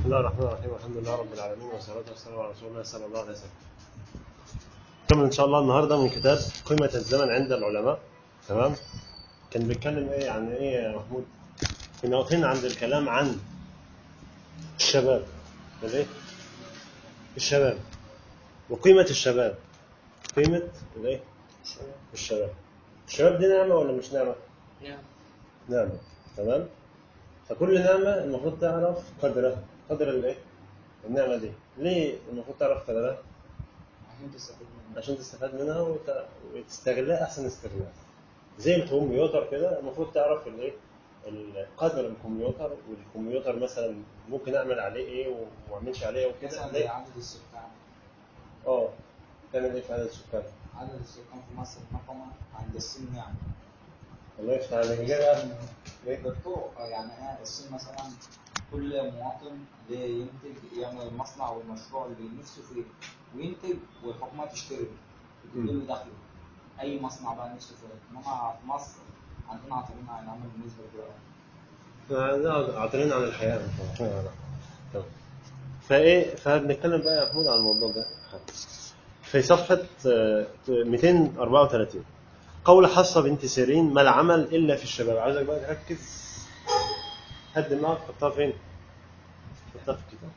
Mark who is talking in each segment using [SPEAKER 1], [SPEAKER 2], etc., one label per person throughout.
[SPEAKER 1] بسم الله الرحمن الرحيم والحمد لله رب العالمين والصلاة والسلام على رسول الله صلى الله عليه وسلم. نكمل إن شاء الله النهاردة من كتاب قيمة الزمن عند العلماء تمام؟ كان بيتكلم إيه عن إيه يا محمود؟ كنا واقفين عند الكلام عن الشباب الإيه؟ الشباب وقيمة الشباب قيمة الإيه؟ الشباب الشباب دي نعمة ولا مش نعمة؟
[SPEAKER 2] نعم
[SPEAKER 1] نعمة تمام؟ فكل نعمة المفروض تعرف قدرها قدر الايه؟ النعمة دي ليه المفروض تعرف قدرها؟
[SPEAKER 2] عشان تستفيد منه
[SPEAKER 1] عشان تستفاد منها وت- وتستغلها أحسن استغلال زي الكمبيوتر كده المفروض تعرف الايه؟ ال- قدر الكمبيوتر والكمبيوتر مثلا ممكن أعمل عليه إيه وما أعملش عليه وكده
[SPEAKER 2] مثلا زي
[SPEAKER 1] ليه؟
[SPEAKER 2] عدد السكان
[SPEAKER 1] اه تعمل إيه في عدد السكان؟
[SPEAKER 2] عدد السكان في مصر رقم عند الصين يعني
[SPEAKER 1] الله يفتح عليك ليه بقى؟ ليه؟
[SPEAKER 2] بالطرق يعني ايه الصين مثلا كل مواطن ليه ينتج يعمل مصنع والمشروع اللي نفسه فيه وينتج والحكومه تشتري وتدي له دخله اي مصنع بقى نفسه فيه انما في مصر عندنا عاطلين عن العمل بالنسبه كبيره
[SPEAKER 1] عاطلين عن الحياة تمام. فايه فبنتكلم بقى يا محمود عن الموضوع ده في صفحة آه، 234 قول حصة بنت سيرين ما العمل إلا في الشباب عايزك بقى تركز هد دماغك حطها فين؟ حطها في الكتاب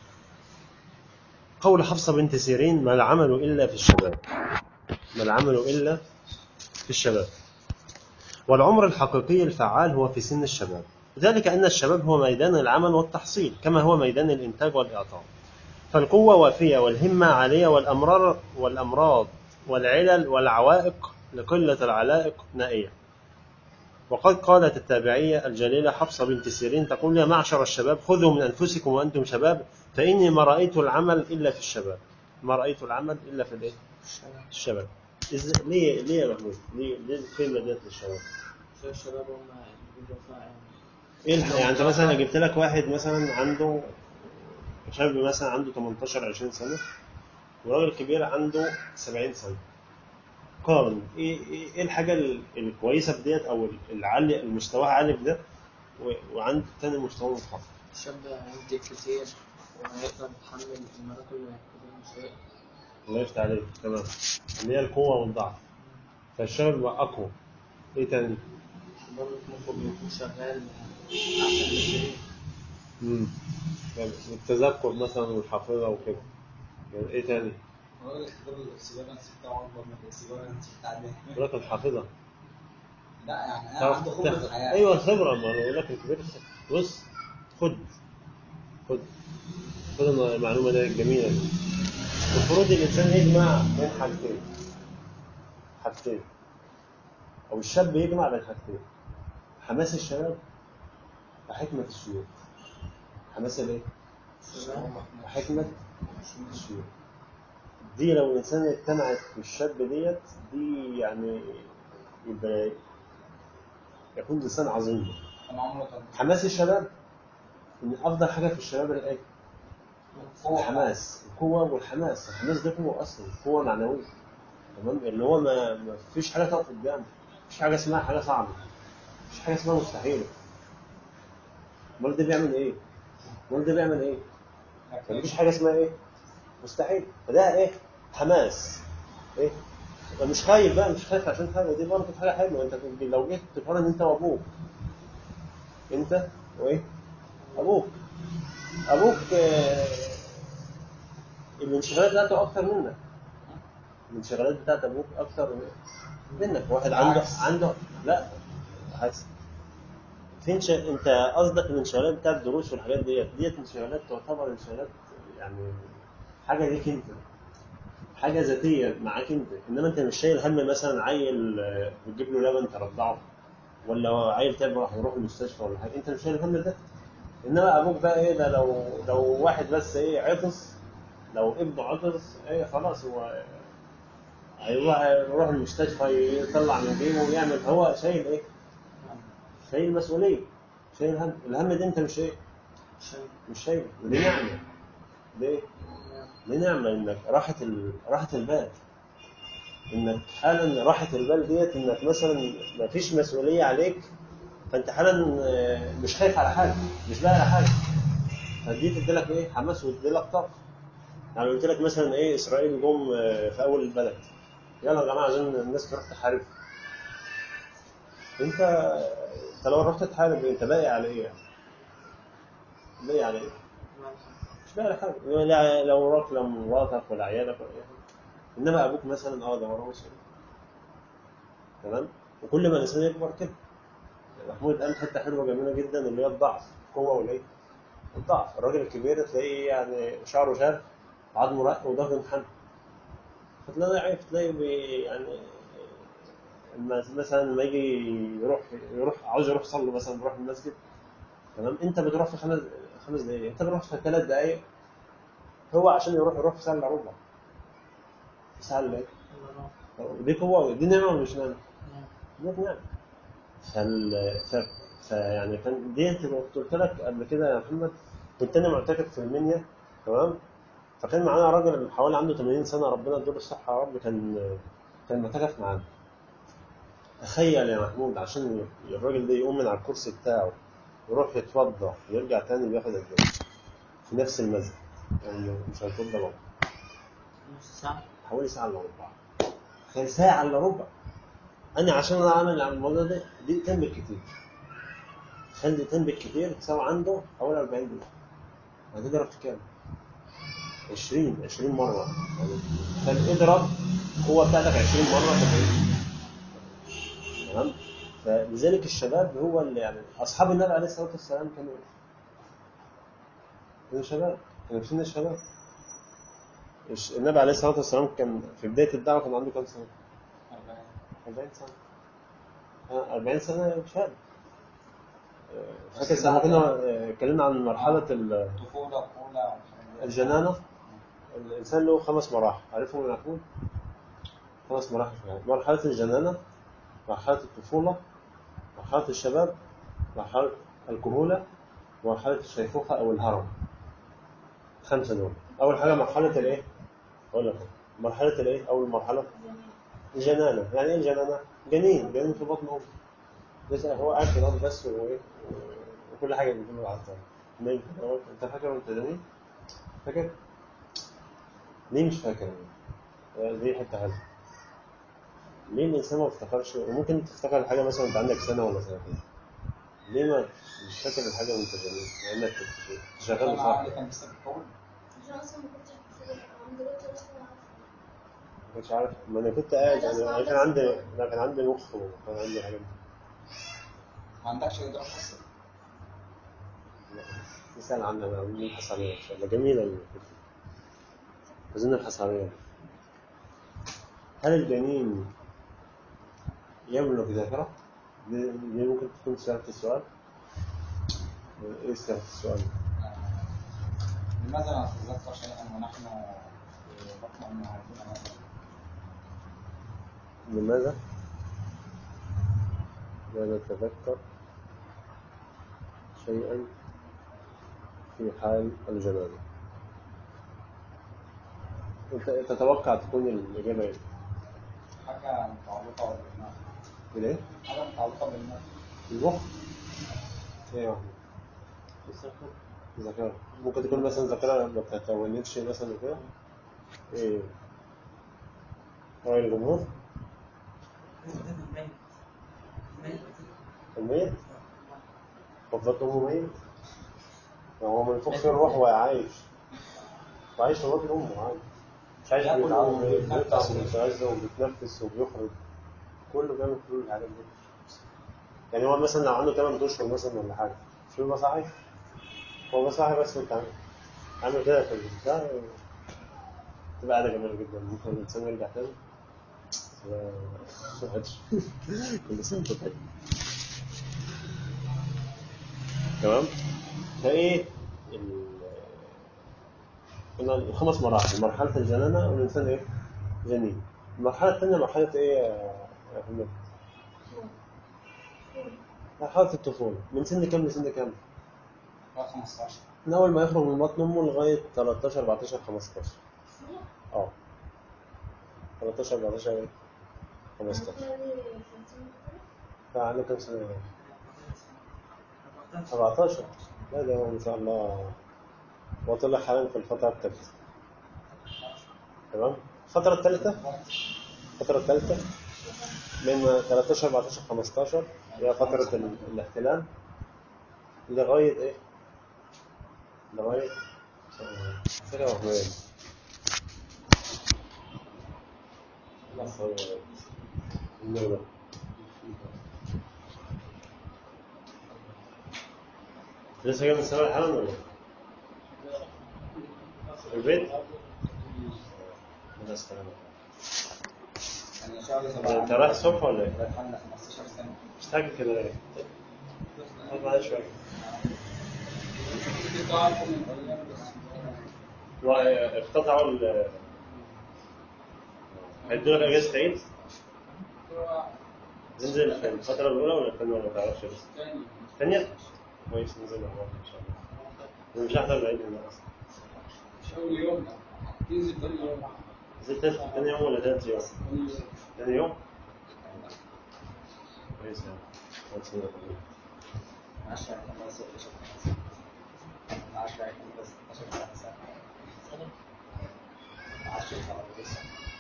[SPEAKER 1] قول حفصة بنت سيرين ما العمل إلا في الشباب ما العمل إلا في الشباب والعمر الحقيقي الفعال هو في سن الشباب ذلك أن الشباب هو ميدان العمل والتحصيل كما هو ميدان الإنتاج والإعطاء فالقوة وافية والهمة عالية والأمرار والأمراض والعلل والعوائق لقلة العلائق نائية وقد قالت التابعية الجليلة حفصة بنت سيرين تقول يا معشر الشباب خذوا من أنفسكم وأنتم شباب فإني ما رأيت العمل إلا في الشباب ما رأيت العمل إلا في الإيه؟ الشباب إز... ليه ليه يا محمود؟ ليه ليه الكلمة ديت للشباب؟
[SPEAKER 2] عشان الشباب هم بيبقوا فاهم
[SPEAKER 1] ايه الح- يعني انت مثلا جبت لك واحد مثلا عنده شاب مثلا عنده 18 20 سنه وراجل كبير عنده 70 سنه قارن ايه ايه إيه الحاجه ال- الكويسه في ديت او العالي المستوى عالي في ده و- وعند الثاني مستوى منخفض
[SPEAKER 2] الشاب هينتج كتير وهيقدر يتحمل المراكب اللي هيكون مش هيقدر
[SPEAKER 1] الله يفتح عليك تمام اللي هي القوه والضعف فالشباب يبقى اقوى ايه تاني؟
[SPEAKER 2] برضه مخه بيكون شغال أحسن بكتير
[SPEAKER 1] امم والتذكر مثلا والحافظه وكده يعني ايه تاني؟
[SPEAKER 2] هو اختبار الاكسبيرنس بتاعه أكبر من الاكسبيرنس بتاع ده
[SPEAKER 1] يقول لك الحافظه
[SPEAKER 2] لا يعني أنا
[SPEAKER 1] تعرف
[SPEAKER 2] عنده
[SPEAKER 1] تاخد-
[SPEAKER 2] خبرة حياة
[SPEAKER 1] ايوه خبره ما انا بقول لك الكبير بص خد خد خد المعلومه دي الجميله دي المفروض الانسان يجمع بين حاجتين حاجتين او الشاب يجمع بين حاجتين حماس الشباب وحكمه الشيوخ حماس الايه؟ وحكمه الشيوخ دي لو الانسان اجتمعت في الشاب ديت دي يعني يبقى يكون انسان عظيم
[SPEAKER 2] أنا عمره كان
[SPEAKER 1] حماس الشباب ان افضل حاجه في الشباب الايه؟ الحماس القوه والحماس الحماس ده قوه اصلا قوه معنويه تمام اللي هو ما, ما فيش حاجه تقف قدامه مفيش حاجه اسمها حاجه صعبه مفيش حاجه اسمها مستحيله امال ده بيعمل ايه؟ امال ده بيعمل ايه؟ مفيش حاجه اسمها ايه؟ مستحيل فده ايه؟ حماس ايه؟ يبقى مش خايف بقى مش خايف عشان حاجه دي برضه حاجه حلوه انت لو جيت تقارن انت وابوك انت وايه؟ ابوك ابوك آه، الانشغالات بتاعته اكتر منك الانشغالات بتاعت ابوك اكتر منك واحد عنده
[SPEAKER 2] بالعكس.
[SPEAKER 1] عنده لا عكس فين ش... انت قصدك الانشغالات بتاعت الدروس والحاجات ديت ديت انشغالات تعتبر انشغالات يعني حاجه ليك انت حاجه ذاتيه معاك انت انما انت مش شايل هم مثلا عيل آه، بتجيب له لبن ترضعه ولا عيل تعب راح يروح المستشفى ولا حاجه انت مش شايل هم ده انما ابوك بقى ايه ده لو لو واحد بس ايه عطس لو ابنه عطس ايه خلاص هو هيروح يروح المستشفى يطلع من جيبه ويعمل هو شايل ايه؟ شايل مسؤوليه شايل هم الهم ده انت مش ايه؟
[SPEAKER 2] عشان
[SPEAKER 1] مش شايل ودي نعمه دي ايه؟ دي نعمه انك راحه ال... راحه البال انك حالا راحه البال ديت انك مثلا ما فيش مسؤوليه عليك فانت حالا آه، مش خايف على حاجه مش لاقي على حاجه دي تدي لك ايه حماس وتدي لك طاقه يعني قلت لك مثلا ايه اسرائيل جم آه، في اول البلد يلا يا جماعه عشان الناس تروح تحارب انت انت لو رحت تحارب انت باقي على ايه يعني؟ باقي على ايه؟ مش باقي على حاجه لا لو وراك لا مراتك ولا عيالك ولا اي حاجه انما ابوك مثلا اه ده وراه مسؤوليه تمام وكل ما الانسان يكبر كده محمود قال حته حلوه جميله جدا اللي هي الضعف قوه والايه؟ الضعف الراجل الكبير تلاقيه يعني شعره شاب عظمه رق وظهره محن فتلاقيه ضعيف تلاقيه بي يعني لما مثلا لما يجي يروح يروح عاوز يروح يصلي مثلا بيروح المسجد تمام انت بتروح في خمس خمس دقائق انت بتروح في ثلاث دقائق هو عشان يروح يروح في ساعه الا ربع في ساعه الا ايه؟ دي قوه دي نعمه ولا مش نعمه؟ دي نعمه فال ف... فيعني كان ديت اللي كنت قلت لك قبل كده يا محمد كنت انا معتكف في المنيا تمام فكان معانا راجل حوالي عنده 80 سنه ربنا يديله الصحه يا رب كان كان معتكف معانا تخيل يا محمود عشان الراجل ده يقوم من على الكرسي بتاعه يروح يتوضا ويرجع تاني بياخد قد ايه؟ في نفس المسجد يعني مش هيتوضا بقى
[SPEAKER 3] نص ساعة
[SPEAKER 1] حوالي ساعه الا ربع تخيل ساعه الا ربع انا عشان اعمل على الموضوع ده دقيقتين بالكتير تخيل دقيقتين بالكتير تساوي عنده حوالي 40 دقيقه هتضرب في كام؟ 20 20 مره يعني فاضرب القوه بتاعتك 20 مره في العيد. تمام فلذلك الشباب هو اللي يعني اصحاب النبي عليه الصلاه والسلام كانوا ايه؟ كانوا شباب كانوا في سن الشباب الش- النبي عليه الصلاه والسلام كان في بدايه الدعوه كان عنده كام سنه؟ 40 سنه آه، 40 سنه شاب آه، فاكر
[SPEAKER 2] بس
[SPEAKER 1] لما
[SPEAKER 2] بعد-
[SPEAKER 1] كنا آه، اتكلمنا عن مرحله ال-
[SPEAKER 2] طفولة أولى
[SPEAKER 1] الجنانه الانسان له خمس مراحل عارفهم يا محمود؟ خمس مراحل في الحياة. مرحله الجنانه مرحله الطفوله مرحله الشباب مرحله الكهوله مرحله الشيخوخه او الهرم خمسه دول اول حاجه مرحله الايه؟ اقول لك مرحله الايه؟ اول مرحله الجنانه يعني ايه الجنانه؟ جنين جنين في بطن امه لسه هو قاعد في الارض بس وايه وكل حاجه بتقول له على الطريق نايم كده أهو. انت فاكر وانت جنين؟ فاكر؟ ليه مش فاكر؟ آه، دي حته حلوه ليه الانسان ما بيفتكرش وممكن تفتكر الحاجه مثلا وانت عندك سنه ولا سنتين ليه ما مش فاكر الحاجه وانت جنين؟ لانك كنت شغال
[SPEAKER 2] أنا
[SPEAKER 1] بصح
[SPEAKER 2] عقلي كان لسه بيتكون
[SPEAKER 4] عشان اصلا ما كنتش بفكر انا دلوقتي اصلا عارفة.
[SPEAKER 1] ما كنتش عارف ما انا كنت قاعد انا أنا كان عندي لا كان عندي مخ وكان عندي حاجات
[SPEAKER 2] ما عندكش إدراك أصلا
[SPEAKER 1] نسأل عنها بقى نبحث عليها إن شاء الله جميلة الفكرة عايزين نبحث عليها هل الجنين يملك ذاكرة؟ دي, دي ممكن تكون صياغة السؤال إيه صياغة السؤال؟
[SPEAKER 2] لماذا لا نتذكر شيئا ونحن في بطن أمهاتنا مثلا؟
[SPEAKER 1] لماذا لا نتذكر شيئا في حال الجنازة أنت تتوقع تكون الإجابة إيه؟
[SPEAKER 2] حاجة متعلقة بالدماغ
[SPEAKER 1] بالإيه؟
[SPEAKER 2] حاجة متعلقة بالدماغ
[SPEAKER 1] المخ ايه يا محمود ذاكرة ممكن تكون مثلا ذاكرة ما بتتونتش مثلا كده ايه رأي الجمهور الميت فضلت أمه ميت هو ما ينفخش الروح وهو عايش وعايش في بطن أمه عادي مش عايش
[SPEAKER 2] ياكل
[SPEAKER 1] بيتعامل
[SPEAKER 2] وبيتنفس.
[SPEAKER 1] بيفتح وبيتغذى وبيتنفس وبيخرج كله بيعمل كل الحاجات دي يعني هو مثلا لو عنده 8 اشهر مثلا ولا حاجه مش بيبقى صاحي هو بس صاحي بس انت عامل كده في البتاع تبقى قاعده جميله جدا ممكن الانسان يرجع تاني بس ما عادش كل سنه وانت طيب تمام فايه ال- قلنا الخمس مراحل مرحله الجنانه والانسان ايه جنين المرحله الثانيه مرحله ايه يا يا محمد مرحله الطفوله من سن كام لسن كام
[SPEAKER 2] بقى 15
[SPEAKER 1] من اول ما يخرج من بطن امه لغايه 13 14 15 اه 13 14 ايه 15 فعنده كام سنه 17 لا ده هو ما شاء الله وطلع حاليا في الفترة الثالثة تمام الفترة الثالثة الفترة الثالثة من 13 14 15 هي فترة ال- الاحتلال لغاية ايه؟ لغاية كده وهمين النور لسه جاي من السماء حالا ولا؟ في البيت؟ الناس تمام
[SPEAKER 2] يعني شهر سبعة
[SPEAKER 1] انت رايح الصبح ولا ايه؟
[SPEAKER 2] دخلنا 15 سنة
[SPEAKER 1] مستعجل كده ليه؟ خد معايا شوية لا، اقتطعوا ال هيدوا لك اجازة عيد؟ ننزل في الفترة الأولى ولا الثانية ولا ما تعرفش لسه؟ الثانية؟ كويس ننزل مع بعض إن شاء الله. أنا مش هحضر العيد هنا أصلا.
[SPEAKER 5] أول يوم تنزل تاني يوم
[SPEAKER 1] نزلت ثاني يوم ولا ثالث يوم؟ ثاني يوم؟ كويس يعني. كويس إنك موجود.
[SPEAKER 2] 10 كان 16 سنة 10 كان 16 سنة 10 شهر لسه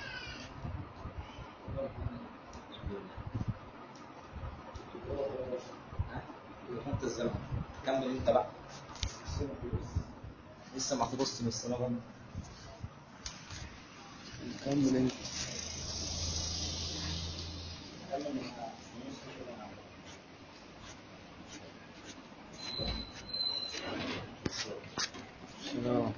[SPEAKER 2] كنت الزمن كمل انت بقى لسه ما خلصت من السنة بقى
[SPEAKER 5] كمل انت سلام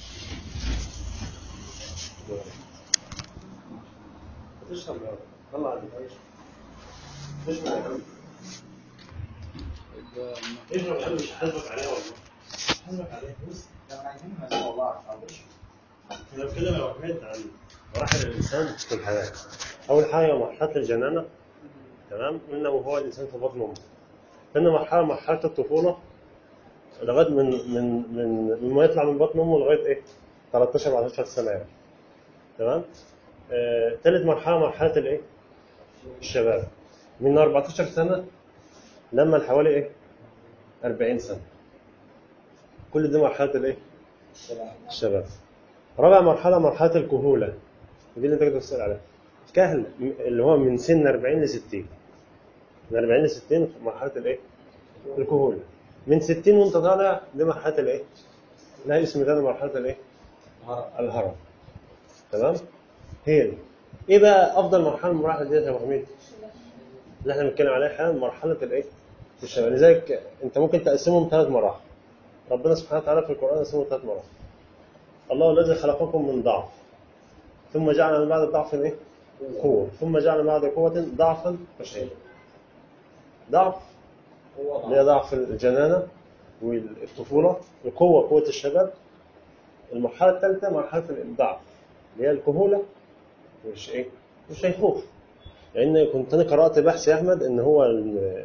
[SPEAKER 1] تشرب يا رب. طلع عليك عيش. تشرب يا عم. اشرب يا عم مش حاسبك عليها والله. مش حاسبك عليها بص
[SPEAKER 2] لما عايزين ما شاء الله على
[SPEAKER 1] احنا بنتكلم يا وحيد عن مراحل الانسان في الحياه. اول حاجه مرحله الجنانه تمام قلنا وهو الانسان في بطن امه. ثاني مرحله مرحله الطفوله لغايه من من من من ما يطلع من بطن امه لغايه ايه؟ 13 14 سنه يعني. تمام؟ آه، ثالث مرحله مرحله الايه؟ الشباب. من 14 سنه لما لحوالي ايه؟ 40 سنه. كل دي مرحله الايه؟ الشباب. رابع مرحله مرحله الكهوله. دي اللي انت كنت بتسال عليها. كهل اللي هو من سن 40 ل 60. من 40 ل 60 في مرحله الايه؟ الكهوله. من 60 وانت طالع دي مرحله الايه؟ لها اسم تاني مرحله الايه؟ الهرم. تمام؟ هي دي. ايه بقى افضل مرحله من المراحل ديت يا ابو حميد؟ اللي احنا بنتكلم عليها حاليا مرحله الايه؟ الشباب لذلك انت ممكن تقسمهم ثلاث مراحل. ربنا سبحانه وتعالى في القران قسمهم ثلاث مراحل. الله الذي خلقكم من ضعف ثم جعل من بعد ضعف ايه؟ قوه ثم جعل من بعد قوه ضعفا وشيئا. ضعف اللي هي ضعف الجنانه والطفوله القوه قوه الشباب المرحله الثالثه مرحله الضعف اللي هي الكهوله مش ايه؟ والشيخوخه لان كنت انا قرات بحث يا احمد ان هو ال-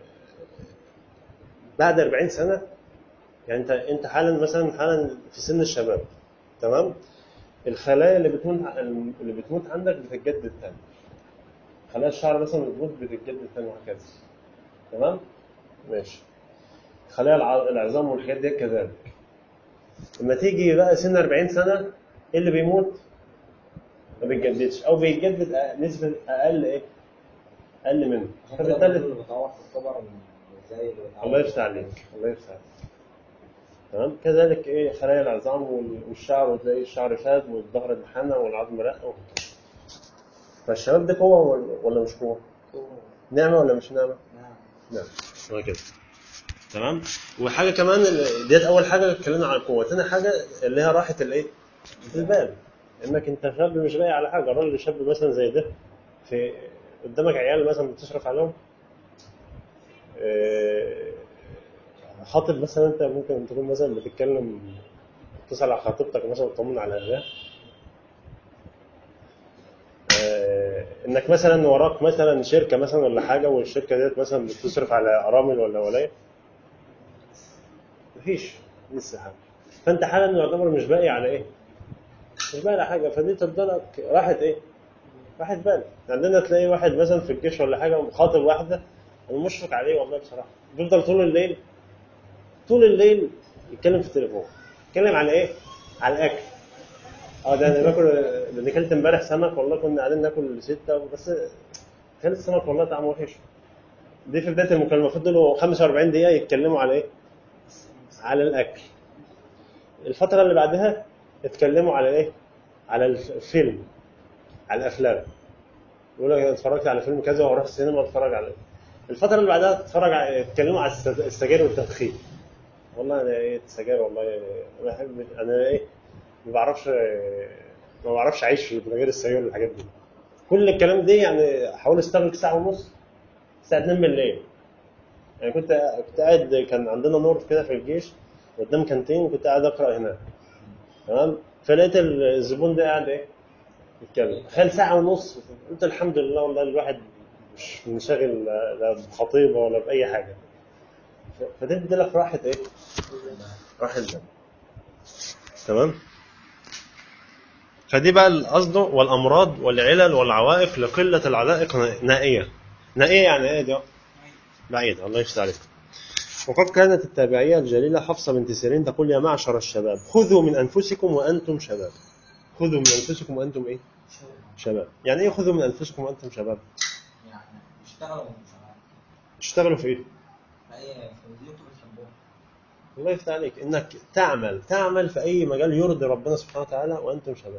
[SPEAKER 1] بعد 40 سنه يعني انت انت حالا مثلا حالا في سن الشباب تمام الخلايا اللي بتموت اللي بتموت عندك بتتجدد تاني خلايا الشعر مثلا بتموت بتتجدد تاني وهكذا تمام ماشي خلايا الع- العظام والحاجات دي كذلك لما تيجي بقى سن 40 سنه ايه اللي بيموت ما بيتجددش او بيتجدد أ- نسبه اقل ايه اقل منه فبالتالي
[SPEAKER 2] اللي بتعور في الكبر زي اللي بتعور
[SPEAKER 1] الله يفتح عليك الله يفتح عليك تمام كذلك ايه خلايا العظام وال- والشعر وتلاقي الشعر شاد والظهر انحنى والعظم رق وهكذا. فالشباب ده قوه ولا- ولا مش قوه؟ نعمه ولا مش نعمه؟
[SPEAKER 2] نعم
[SPEAKER 1] نعم وهكذا تمام وحاجه كمان ال- ديت اول حاجه اتكلمنا عن القوه ثاني حاجه اللي هي راحه الايه؟ البال انك انت شاب مش باقي على حاجه الراجل شاب مثلا زي ده في قدامك عيال مثلا بتصرف عليهم آه، خاطب مثلا انت ممكن تكون مثلا بتتكلم تسال على خطيبتك مثلا وتطمن على اهلها آه، انك مثلا وراك مثلا شركه مثلا ولا حاجه والشركه ديت مثلا بتصرف على ارامل ولا ولايه مفيش لسه حاجه فانت حالا يعتبر مش باقي على ايه؟ مش باقي على حاجه فدي تفضلك راحت ايه؟ راحت بال عندنا تلاقي واحد مثلا في الجيش ولا حاجه وخاطب واحده انا مشفق عليه والله بصراحه بيفضل طول الليل طول الليل يتكلم في التليفون اتكلم على ايه؟ على الاكل اه ده انا باكل ده انا اكلت امبارح سمك والله كنا قاعدين ناكل سته بس كان السمك والله طعمه وحش دي في بدايه المكالمه فضلوا 45 دقيقه يتكلموا على ايه؟ على الاكل الفتره اللي بعدها اتكلموا على ايه؟ على الفيلم على الافلام يقول لك أنا اتفرجت على فيلم كذا واروح السينما اتفرج على الفتره اللي بعدها اتفرج على اتكلموا على السج- السجاير والتدخين والله انا ايه السجاير والله انا بحب انا ايه ما بعرفش ما بعرفش اعيش من غير السجاير والحاجات دي كل الكلام دي يعني احاول استغرق ساعه ونص الساعه 2 بالليل يعني كنت كنت قاعد كان عندنا نور كده في الجيش قدام كانتين كنت قاعد اقرا هناك تمام فلقيت الزبون ده قاعد ايه يتكلم تخيل ساعه ونص قلت الحمد لله والله الواحد مش منشغل لا لا بخطيبه ولا باي حاجه ف- فتدي لك راحه ايه؟ راحه بال تمام فدي بقى القصد والامراض والعلل والعوائق لقله العلائق نائيه نائيه يعني ايه دي؟ بعيدة الله يفتح عليك وقد كانت التابعية الجليلة حفصة بنت سيرين تقول يا معشر الشباب خذوا من أنفسكم وأنتم شباب خذوا من أنفسكم وأنتم إيه؟ شباب يعني إيه خذوا من أنفسكم وأنتم شباب؟
[SPEAKER 2] يعني يشتغلوا ومش شغال
[SPEAKER 1] اشتغلوا في إيه؟
[SPEAKER 2] فهي في اللي انتوا بتحبوه
[SPEAKER 1] الله يفتح عليك إنك تعمل تعمل في أي مجال يرضي ربنا سبحانه وتعالى وأنتم شباب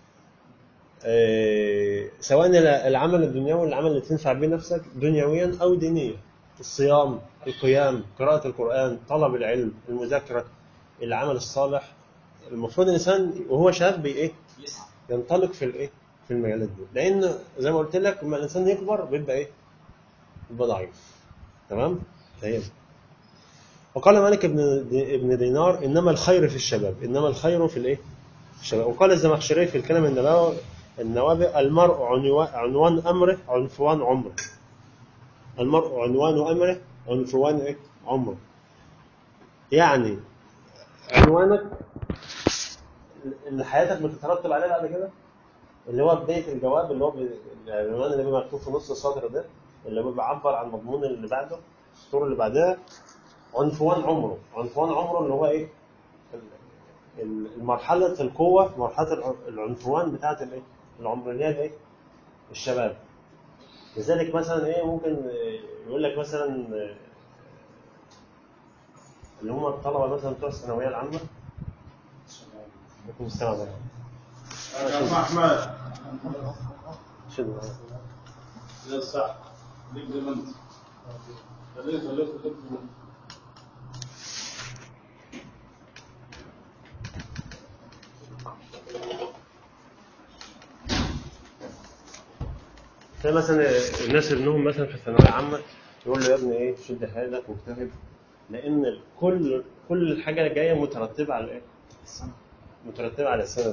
[SPEAKER 1] إيه سواء العمل الدنيوي العمل اللي تنفع بيه نفسك دنيويا أو دينيا الصيام القيام قراءة القرآن طلب العلم المذاكرة العمل الصالح المفروض الإنسان وهو شاب بي إيه
[SPEAKER 2] يسعى
[SPEAKER 1] ينطلق في الإيه في المجالات دي لأن زي ما قلت لك لما الإنسان يكبر بيبقى إيه بيبقى ضعيف تمام فهي دي. وقال مالك ابن ابن دينار إنما الخير في الشباب إنما الخير في الإيه في الشباب وقال الزمخشري في الكلام النبوي النوابي المرء عنوان, عنوان أمره عنفوان عمره المرء عنوان أمره عنفوان إيه؟ عمره يعني عنوانك اللي حياتك بتترتب عليه بعد كده اللي هو بداية الجواب اللي هو ب- العنوان اللي بيبقى مكتوب في نص السطر ده اللي هو بيعبر عن المضمون اللي بعده السطور اللي بعدها عنفوان عمره عنفوان عمره اللي هو ايه ال- ال- مرحلة القوة مرحلة الع- العنفوان بتاعت الايه العمر اللي هي الايه الشباب لذلك مثلا ايه ممكن آه، يقول لك مثلا آه، اللي هم الطلبه مثلا بتوع الثانويه العامه ممكن السلام عليكم
[SPEAKER 5] يا جماعة أحمد
[SPEAKER 1] شنو
[SPEAKER 5] زي الصح ليك زي ما أنت خليك خليك خليك
[SPEAKER 1] زي مثلا الناس اللي انهم مثلا في الثانويه العامه يقول له يا ابني ايه شد حيلك واجتهد لان كل كل حاجه جايه مترتبه على ايه؟ مترتبه على السنه دي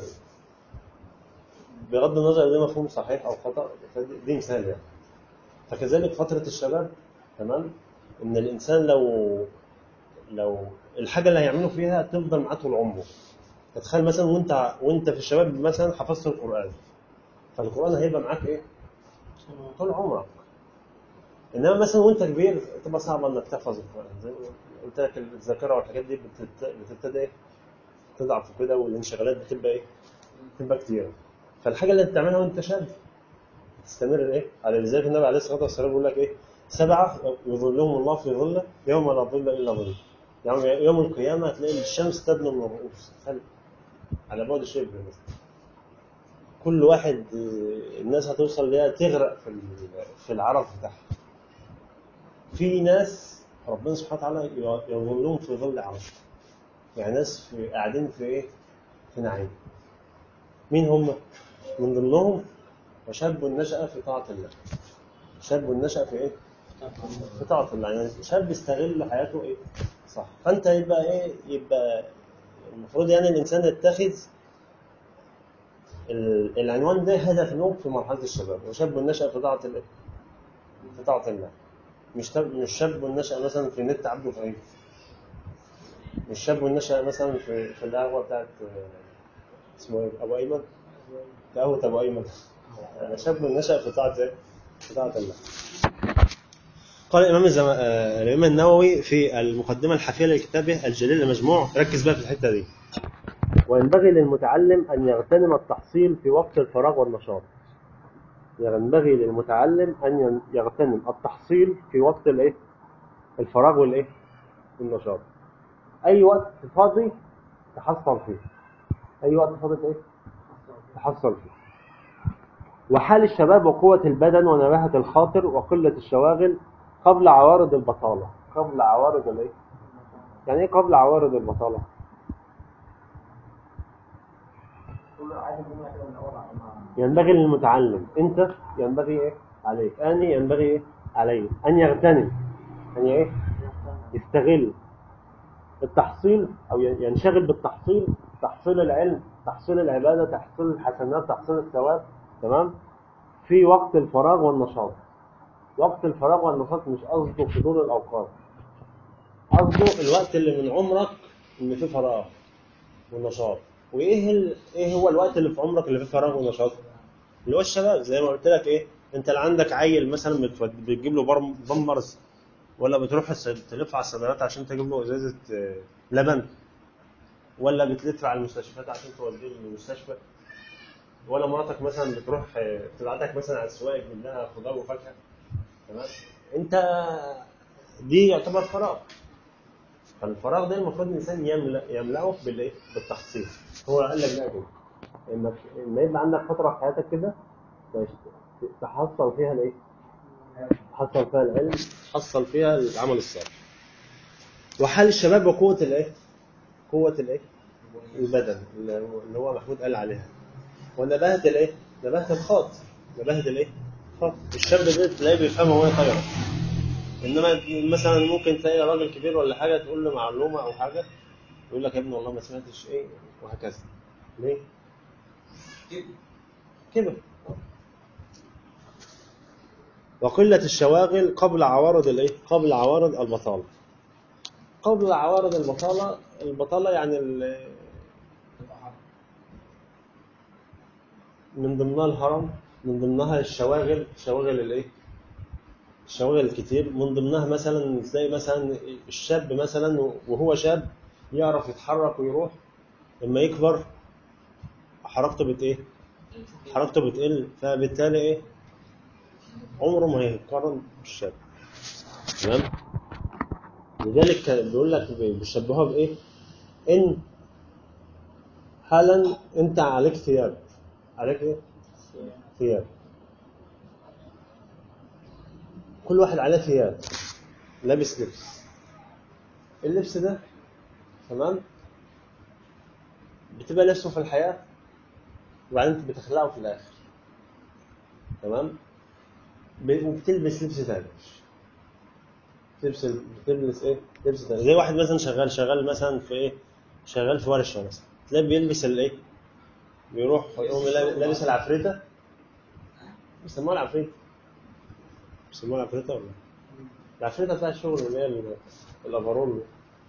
[SPEAKER 1] بغض النظر ده مفهوم صحيح او خطا فدي- دي مثال يعني فكذلك فتره الشباب تمام ان الانسان لو لو الحاجه اللي هيعمله فيها تفضل معاه طول عمره تتخيل مثلا وانت وانت في الشباب مثلا حفظت القران فالقران هيبقى معاك ايه؟ طول عمرك انما مثلا وانت كبير تبقى صعب انك تحفظ القران زي ما قلت لك الذاكره والحاجات دي بتت- بتبتدي ايه تضعف وكده والانشغالات بتبقى ايه بتبقى كتير فالحاجه اللي انت بتعملها وانت شاب تستمر ايه على لذلك النبي عليه الصلاه والسلام بيقول لك ايه سبعه يظلهم الله في ظله يوم لا ظل الا ظله يعني يوم القيامه هتلاقي الشمس تدنو من الرؤوس تخيل على بعد شبر مثلا كل واحد آه، الناس هتوصل ليها تغرق في ال- في العرق بتاعها في ناس ربنا سبحانه وتعالى يظلهم في ظل عرشه يعني ناس في قاعدين في ايه في نعيم مين هم من ضمنهم وشاب نشأ في طاعة الله شاب نشأ في ايه في طاعة الله يعني شاب يستغل حياته ايه صح فانت يبقى ايه يبقى المفروض يعني الانسان يتخذ ال- العنوان ده هدف له في مرحلة الشباب وشاب نشأ في طاعة الله في طاعة الله مش تب... مش شاب نشأ مثلا في نت عبده فقير مش شاب نشأ مثلا في في القهوة بتاعت آه، اسمه ايه أبو أيمن قهوة أبو أيمن آه، شاب نشأ في طاعة ايه؟ في طاعة الله قال الإمام الزم... آه، الإمام النووي في المقدمة الحافية لكتابه الجليل المجموع ركز بقى في الحتة دي وينبغي للمتعلم أن يغتنم التحصيل في وقت الفراغ والنشاط ينبغي للمتعلم أن ين- يغتنم التحصيل في وقت الإيه؟ الفراغ والإيه؟ والنشاط أي وقت فاضي تحصل فيه أي وقت فاضي إيه؟ تحصل فيه وحال الشباب وقوة البدن ونباهة الخاطر وقلة الشواغل قبل عوارض البطالة قبل عوارض الايه؟ يعني ايه قبل عوارض البطالة؟ ينبغي للمتعلم انت ينبغي ايه؟ عليك اني ينبغي ايه؟ علي ان يغتنم ان ايه؟ يستغل التحصيل او ينشغل بالتحصيل تحصيل العلم تحصيل العبادة تحصيل الحسنات تحصيل الثواب تمام؟ في وقت الفراغ والنشاط وقت الفراغ والنشاط مش قصده فضول الاوقات قصده الوقت اللي من عمرك اللي فيه فراغ ونشاط وايه ال... ايه هو الوقت اللي في عمرك اللي فيه فراغ ونشاط اللي هو الشباب زي ما قلت لك ايه انت اللي عندك عيل مثلا بتود- بتجيب له برم- بامبرز ولا بتروح الس- تلف على الصيدليات عشان تجيب له ازازه آه، لبن ولا بتلف على المستشفيات عشان توديه للمستشفى ولا مراتك مثلا بتروح آه، تبعتك مثلا على السواق تجيب لها خضار وفاكهه تمام انت دي يعتبر فراغ فالفراغ ده المفروض الانسان يملا يملاه بالايه؟ بالتحصيل هو قال لك بقى كده انك لما يبقى عندك فتره في حياتك كده تش- تحصل فيها الايه؟ تحصل فيها العلم تحصل فيها العمل الصالح وحال الشباب وقوه الايه؟ قوه الايه؟ البدن اللي هو- اللي هو محمود قال عليها ونباهه الايه؟ نباهه الخاطر نباهه الايه؟ خاطر الشاب ده تلاقيه بيفهمها وهي طايره انما مثلا ممكن تلاقي راجل كبير ولا حاجه تقول له معلومه او حاجه يقول لك يا ابني والله ما سمعتش ايه وهكذا ليه؟
[SPEAKER 2] كده
[SPEAKER 1] كده وقلة الشواغل قبل عوارض الايه؟ قبل عوارض البطالة. قبل عوارض البطالة، البطالة يعني ال- من ضمنها الهرم، من ضمنها الشواغل، شواغل الايه؟ الشواغل الكتير، من ضمنها مثلا تلاقي مثلا الشاب مثلا وهو شاب يعرف يتحرك ويروح لما يكبر حركته بت ايه؟ حركته بتقل فبالتالي ايه؟ عمره ما هيتقارن بالشاب تمام لذلك كان بيقول لك بيشبهوها بايه ان حالا انت عليك ثياب عليك ايه ثياب كل واحد عليه ثياب لابس لبس اللبس ده تمام بتبقى لابسه في الحياة وبعدين انت بتخلعه في الآخر تمام ب- وبتلبس لبس تاني تلبس بتلبس ايه؟ لبس تاني زي واحد مثلا شغال شغال مثلا في ايه؟ شغال في ورشه مثلا تلاقيه بيلبس الايه؟ بيروح يقوم لاب- لابس العفريته بيسموها العفريته بيسموها العفريته ولا لا؟ العفريته بتاع الشغل اللي هي ال- الافرول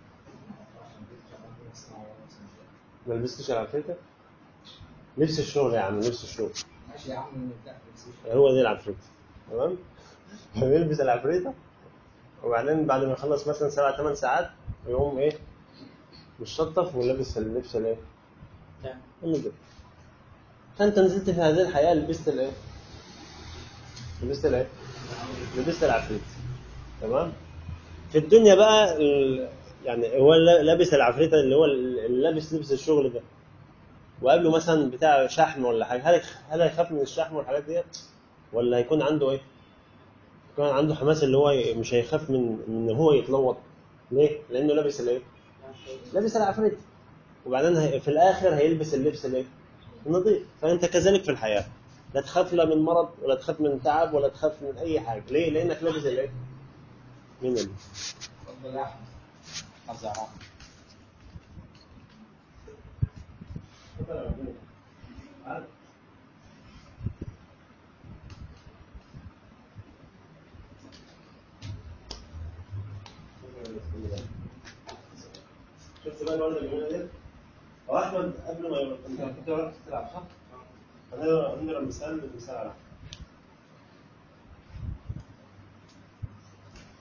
[SPEAKER 1] ما لبستش العفريته؟ لبس الشغل يا عم لبس الشغل
[SPEAKER 2] ماشي يا عم نبدا
[SPEAKER 1] هو دي العفريته تمام بيلبس العفريته وبعدين بعد ما يخلص مثلا سبع ثمان ساعات يقوم ايه مشطف ولابس اللبس الايه
[SPEAKER 3] تمام.
[SPEAKER 1] النضيف فانت نزلت في هذه الحياه لبست الايه لبست الايه لبست العفريت تمام في الدنيا بقى ال... يعني هو لابس العفريته اللي هو اللي لابس لبس الشغل ده وقابله مثلا بتاع شحم ولا حاجه هل هل هيخاف من الشحم والحاجات ديت ولا هيكون عنده ايه؟ يكون عنده حماس اللي هو ي- مش هيخاف من من ان هو يتلوط ليه؟ لانه لابس الايه؟ لابس العفريت وبعدين هي في الاخر هيلبس اللبس الايه؟ النظيف فانت كذلك في الحياه لا تخاف لا من مرض ولا تخاف من تعب ولا تخاف من اي حاجه ليه؟ لانك لابس الايه؟ من ال...
[SPEAKER 2] اتفضل يا احمد نزعها
[SPEAKER 1] شفت بقى الورده الجميله دي؟ هو احمد قبل ما يروح انت كنت رحت تلعب صح؟ انا عندنا مثال مثال على أحمد.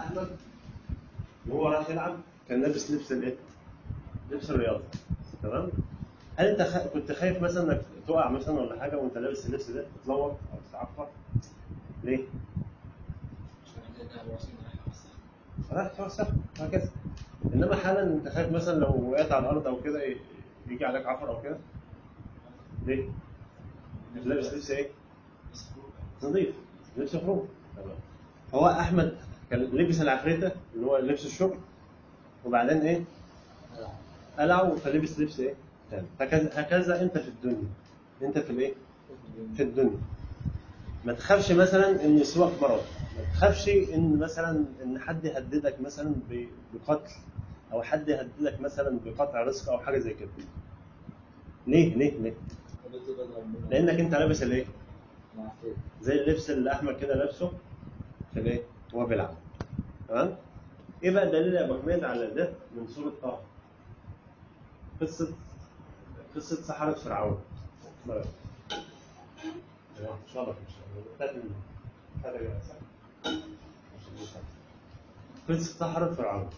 [SPEAKER 1] احمد وهو رايح يلعب كان لابس لبس الايه؟ لبس الرياضه تمام؟ هل انت خ... كنت خايف مثلا انك تقع مثلا ولا حاجه وانت لابس اللبس ده تتلوط او تتعفر؟ ليه؟ راح توسخ هكذا انما حالا انت خايف مثلا لو وقعت على الارض او كده ي- يجي عليك عفر او كده ليه؟ انت لابس لبس ايه؟ نظيف لبس خروج تمام هو احمد كان لبس العفريته اللي هو لبس الشغل وبعدين ايه؟ قلعه فلبس لبس ايه؟ تاني هكذا هكذا انت في الدنيا انت في الايه؟ في الدنيا ما تخافش مثلا ان يصيبك مرض ما تخافش ان مثلا ان حد يهددك مثلا ب- بقتل او حد يهددك مثلا بقطع رزق او حاجه زي كده ليه ليه ليه لانك انت لابس الايه زي اللبس اللي احمد كده لابسه في الايه وهو بيلعب تمام ايه بقى الدليل يا ابو حميد على ده من سوره طه قصه قصه سحره فرعون مرة. تمام، ان شاء الله ان شاء الله فات ال- فات ال- قصه سحره فرعون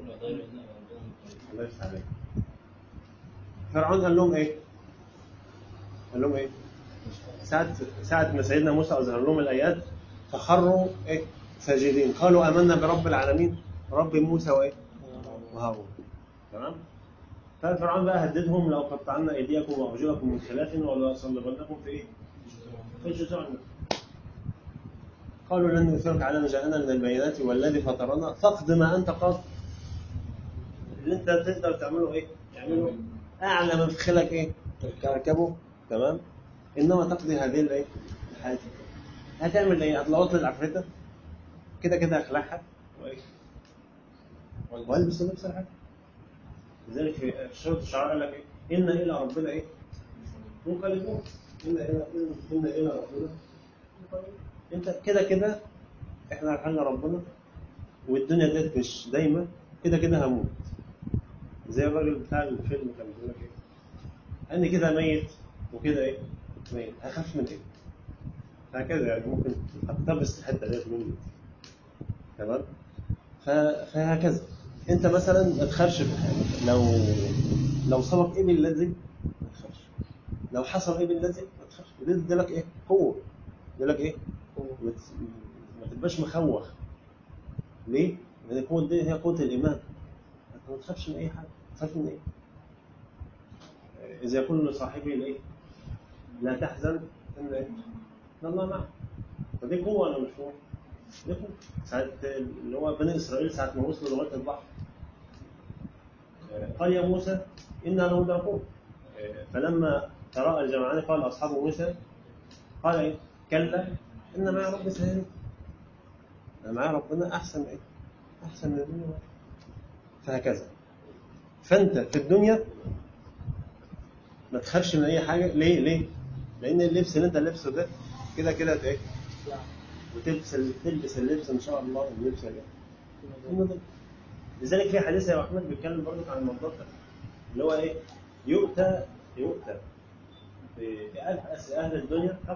[SPEAKER 1] الله يفتح عليك فرعون قال لهم ايه؟ قال لهم ايه؟ ساعة ساعة ما سيدنا موسى أظهر لهم الآيات فخروا إيه؟ ساجدين قالوا آمنا برب العالمين رب موسى وإيه؟ وهارون تمام؟ ففرعون بقى هددهم لو قطعنا أيديكم وأرجلكم من خلاف ولا صلبنكم في إيه؟ في جذوع النخل. قالوا لن نؤثرك على ما جاءنا من البينات والذي فطرنا فاقض ما أنت قاض اللي أنت تقدر تعمله إيه؟ تعمله أعلى من فخلك إيه؟ تركبه تمام؟ انما تقضي هذه الايه؟ الحياه هتعمل ايه؟ هتلوط العفريته كده كده اخلعها وايه؟ والبس نفس الحاجه لذلك في سوره الشعراء قال لك ايه؟ ان الى ربنا ايه؟ منقلبون ان الى ان الى ربنا منقلبون. انت كده كده احنا رايحين لربنا والدنيا ديت مش دايما كده كده هموت زي الراجل بتاع الفيلم كان بيقول لك ايه؟ اني كده ميت وكده ايه؟ ميت هخاف من ايه؟ هكذا يعني ممكن اقتبس الحته ديت مني تمام؟ ف- فهكذا انت مثلا ما تخافش في حاجه لو لو صابك ابن الذي ما تخافش لو حصل ابن الذي ما تخافش ده ده لك ايه؟ قوه ده لك ايه؟ ما ت- ما تبقاش مخوخ ليه؟ لان القوه دي هي قوه الايمان انت ما تخافش من اي حاجه تخاف من ايه؟ إذا يقول لصاحبه الإيه؟ لا تحزن إن إيه؟ إن الله معك فدي قوة ولا مش قوة؟ دي قوة ساعة اللي هو بني إسرائيل ساعة ما وصلوا لغاية البحر قال يا موسى إنا لمدركون فلما تراءى الجمعان قال أصحاب موسى قال إيه؟ كلا إن معي ربي سيهدين أنا معي ربنا أحسن إيه؟ أحسن من الدنيا فهكذا فأنت في الدنيا ما تخافش من اي حاجه ليه ليه لان اللبس اللي انت لابسه ده كده كده ايه وتلبس تلبس اللبس ان شاء الله اللبس ده النظيف. لذلك في حديث يا احمد بيتكلم برضه عن الموضوع ده اللي هو ايه يؤتى يؤتى بأبأس أهل الدنيا حق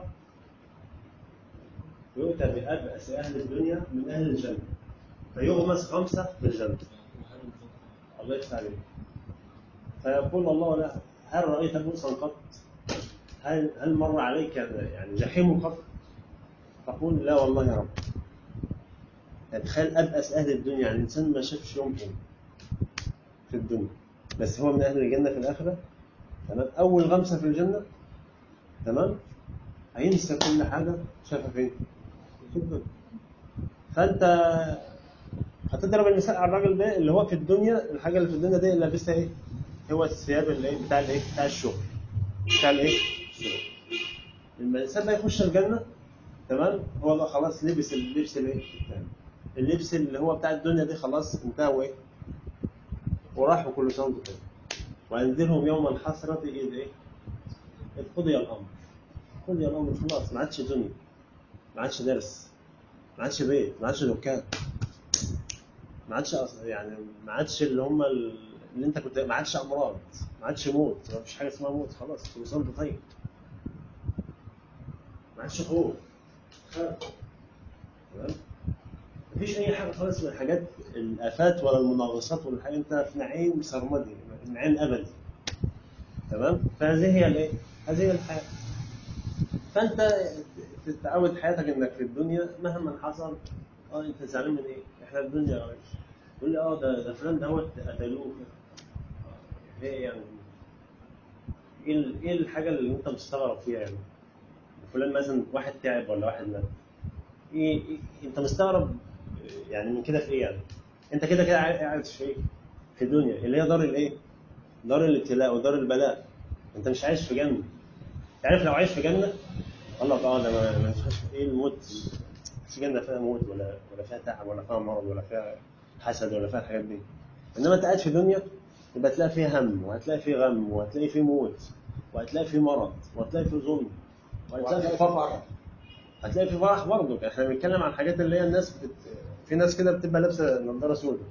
[SPEAKER 1] يؤتى بأبأس أهل الدنيا من أهل الجنة فيغمس خمسة في الجنة الله يفتح عليك فيقول الله لا هل رأيت بؤسا قط؟ هل هل مر عليك يعني جحيم قط؟ تقول لا والله يا رب. يعني تخيل أبأس أهل الدنيا يعني الإنسان ما شافش يوم حلو في الدنيا بس هو من أهل الجنة في الآخرة تمام أول غمسة في الجنة تمام هينسى كل حاجة شافها فين؟ في الدنيا فأنت هتضرب المثال على الراجل ده اللي هو في الدنيا الحاجة اللي في الدنيا دي اللي لابسها إيه؟ هو الثياب اللي إيه؟ بتاع الايه؟ بتاع الشغل. بتاع الايه؟ الشغل. لما الانسان بقى يخش الجنه تمام؟ هو بقى خلاص لبس اللبس الايه؟ الثاني. اللبس اللي هو بتاع الدنيا دي خلاص انتهى وايه؟ وراحوا كل سنه وانتم طيب. وانذرهم يوم الحسره اذ ايه؟ اذ قضي الامر. قضي الامر خلاص ما عادش دنيا. ما عادش درس. ما عادش بيت، ما عادش دكان. ما عادش أص- يعني ما عادش اللي هم ال- اللي انت كنت ما عادش امراض ما عادش موت ما فيش حاجه اسمها موت خلاص كل سنه وانت طيب ما عادش خوف خاف تمام مفيش اي حاجه خالص من الحاجات الافات ولا المناغصات ولا حاجه انت في نعيم سرمدي نعيم ابدي تمام فهذه هي الايه؟ هذه هي الحياه فانت تتعود حياتك انك في الدنيا مهما حصل اه انت زعلان من ايه؟ احنا في الدنيا يا ريس يقول لي اه ده ده فلان دوت قتلوه ايه يعني ايه ال- ايه الحاجه اللي انت مستغرب فيها يعني؟ فلان مثلا واحد تعب ولا واحد مات ايه, إيه انت مستغرب يعني من كده في ايه يعني؟ انت كده كده قاعد قاعد في ايه؟ في الدنيا اللي هي دار الايه؟ دار الابتلاء ودار البلاء انت مش عايش في جنه تعرف لو عايش في جنه والله اه ده ما ما فيهاش ايه الموت مش جنه فيها موت ولا ولا فيها تعب ولا فيها مرض ولا فيها حسد ولا فيها الحاجات دي انما انت قاعد في دنيا يبقى تلاقي فيه هم وهتلاقي فيه غم وهتلاقي فيه موت وهتلاقي فيه مرض وهتلاقي فيه ظلم وهتلاقي فيه فقر هتلاقي في فرح برضه احنا بنتكلم عن الحاجات اللي هي الناس بت... في ناس كده بتبقى لابسه نظاره سوداء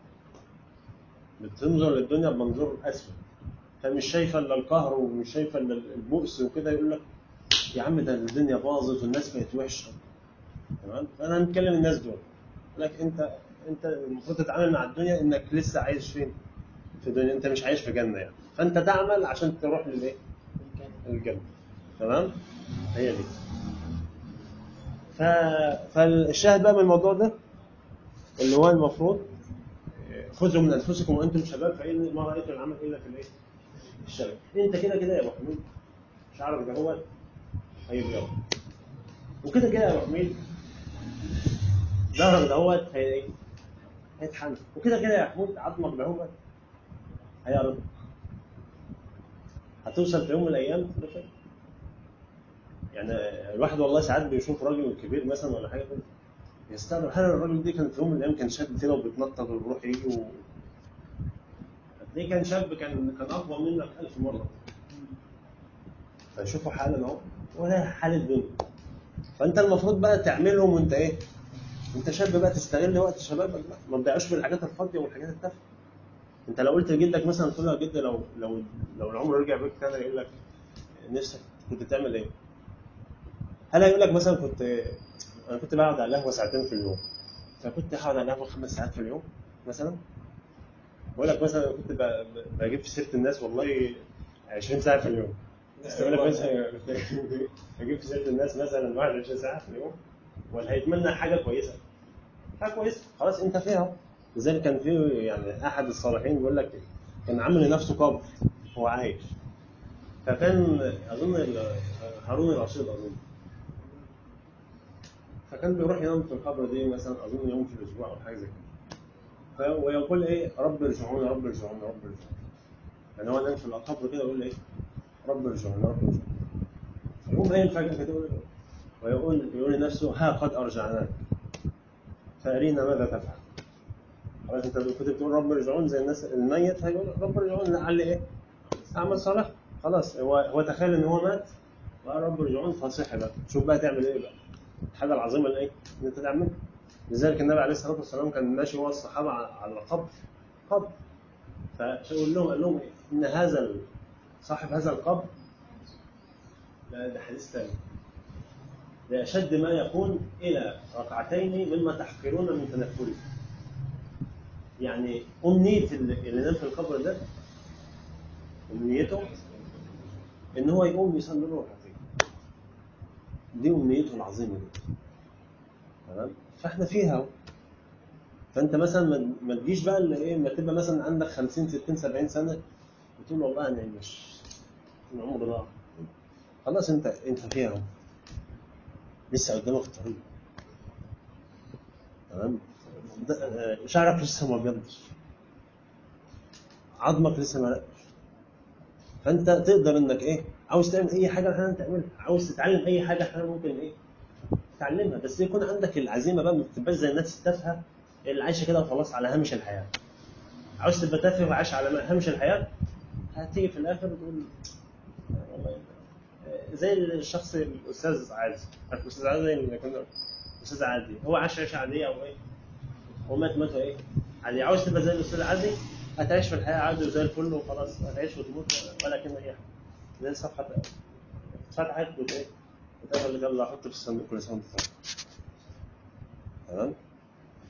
[SPEAKER 1] بتنظر للدنيا بمنظور اسود فمش شايفه الا القهر ومش شايفه الا البؤس وكده يقول لك يا عم ده الدنيا باظت والناس بقت وحشه تمام فانا هنتكلم الناس دول لك انت انت المفروض تتعامل مع الدنيا انك لسه عايش فين في الدنيا انت مش عايش في جنه يعني فانت تعمل عشان تروح للايه الجنه تمام هي دي ف... فالشاهد بقى من الموضوع ده اللي هو المفروض خذوا من انفسكم وانتم شباب فان ما رايتم العمل الا في الايه؟ الشباب انت كده كده يا ابو حميد شعرك ده هو هيبيض وكده كده يا ابو حميد ظهرك ده هو هي ايه؟ هيتحمل وكده كده يا محمود عظمك ده هو هيعرض هتوصل في يوم من الايام لفين؟ يعني الواحد والله ساعات بيشوف راجل كبير مثلا ولا حاجه كده يستغرب هل الراجل دي كان في يوم من الايام كان شاب كده وبيتنطط وبيروح يجي و... هتلاقيه كان شاب كان كان اقوى منك ألف مره فيشوفوا حالا اهو ولا حال الدنيا فانت المفروض بقى تعملهم وانت ايه؟ انت شاب بقى تستغل وقت شبابك بقى ما تضيعوش في الحاجات الفاضيه والحاجات التافهه انت لو قلت لجدك مثلا تقول له يا جد لو لو لو العمر رجع بيك تاني يقول لك نفسك كنت تعمل ايه؟ هل هيقول لك مثلا كنت انا كنت بقعد على القهوه ساعتين في اليوم فكنت هقعد على القهوه خمس ساعات في اليوم مثلا بقول لك مثلا كنت ب- ب- بجيب في سيره الناس والله 20 ساعه في اليوم بقول لك مثلا بجيب في سيره الناس مثلا 21 ساعه في اليوم ولا هيتمنى حاجه كويسه حاجه كويسه خلاص انت فيها اهو لذلك كان في يعني احد الصالحين بيقول لك كان عامل لنفسه قبر هو عايش فكان اظن ال- هارون الرشيد اظن فكان بيروح ينام في القبر دي مثلا اظن يوم في الاسبوع او حاجه زي كده ف- ويقول ايه رب ارجعوني رب ارجعوني رب ارجعوني يعني هو نام في القبر كده يقول ايه رب ارجعوني رب ارجعوني فيقوم قايم فجاه كده يقول ويقول يقول لنفسه ها قد ارجعناك فارينا ماذا تفعل خلاص انت كنت بتقول رب ارجعون زي الناس الميت هيقول رب ارجعون لعل ايه اعمل صالح خلاص هو هو تخيل ان هو مات وقال رب ارجعون فصحي بقى شوف بقى تعمل ايه بقى الحاجه العظيمه اللي ايه اللي انت تعملها لذلك النبي عليه الصلاه والسلام كان ماشي هو الصحابه على القبر قبر فقول لهم قال لهم إيه؟ ان هذا ال- صاحب هذا القبر لا ده حديث ثاني لأشد ما يكون إلى ركعتين مما تحقرون من تنفله يعني أمنية اللي اللي نام في القبر ده أمنيته إن هو يقوم يصلي له ركعتين دي أمنيته العظيمة دي تمام فإحنا فيها أهو. فأنت مثلا ما- ما تجيش بقى اللي إيه ما تبقى مثلا عندك 50 60 70 سنة وتقول والله أنا مش العمر ضاع خلاص أنت أنت فيها أهو لسه قدامك طريق تمام ده- آه، شعرك لسه ما ابيضش عظمك لسه ما رقش فانت تقدر انك ايه عاوز تعمل اي حاجه احيانا تعملها عاوز تتعلم اي حاجه احيانا ممكن ايه تتعلمها بس يكون عندك العزيمه بقى ما تبقاش زي الناس التافهه اللي عايشه كده وخلاص على هامش الحياه عاوز تبقى تافه وعايش على هامش الحياه هتيجي في الاخر وتقول والله زي الشخص الاستاذ عادي عارف الاستاذ عادي اللي كنا الاستاذ عادي هو عاش عيشه عاديه او ايه ومات مات ايه عادي عاوز تبقى زي الاستاذ عادي هتعيش في الحياه عادي وزي الفل وخلاص هتعيش وتموت ولا كان اي حاجه زي الصفحه اتفتحت وت ايه وتقول لك يلا حط في الصندوق كل سنه وانت طيب تمام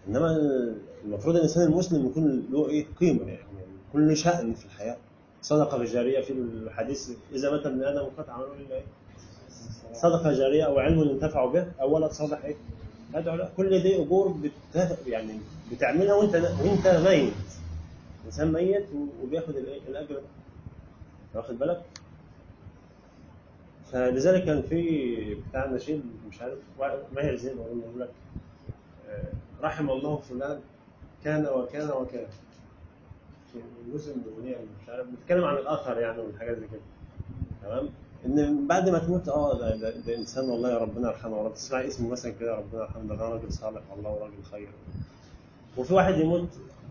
[SPEAKER 1] انما المفروض الانسان المسلم يكون له ايه قيمه يعني يكون له شأن في الحياه صدقه جاريه في الحديث اذا مات ابن ادم انقطع عمله الا ايه؟ صدقه جاريه او علم ينتفع به او ولد صالح ايه؟ يدعو له كل دي اجور بت يعني بتعملها وانت وانت ميت انسان ميت وبياخد الايه؟ الاجر ده واخد بالك؟ فلذلك كان في بتاع نشيد مش عارف ماهر زين اظن يقول لك آه، رحم الله فلان كان وكان وكان في جزء من الاغنيه مش عارف بيتكلم عن الاثر يعني والحاجات زي كده تمام ان بعد ما تموت اه ده, ده, ده انسان والله يا ربنا يرحمه ورب تسمع اسمه مثلا كده ربنا يرحمه ده راجل صالح والله وراجل خير وفي واحد يموت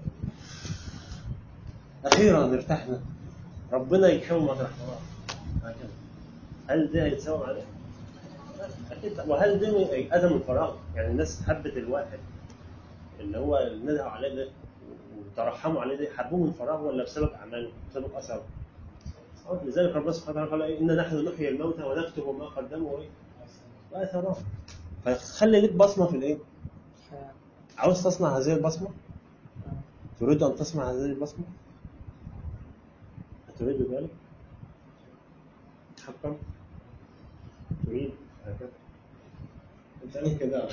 [SPEAKER 1] اخيرا ارتحنا ربنا يكرمه مطرح ما راح. هكذا هل ده هيتساوم عليه؟ اكيد لا. وهل ده من- ادم الفراغ؟ يعني الناس حبت الواحد اللي هو اللي ندعوا عليه ده وترحموا عليه ده حبوه من فراغ ولا بسبب اعماله؟ بسبب اثره؟ آه، لذلك ربنا سبحانه وتعالى قال إيه؟ انا نحن نحيي الموتى ونكتب ما قدموا وايه؟ واثرهم فخلي لك بصمه في الايه؟ عاوز تصنع هذه البصمه؟ تريد ان تصنع هذه البصمه؟ أتريد ذلك؟ حقا؟ تريد هكذا؟ انت قال كده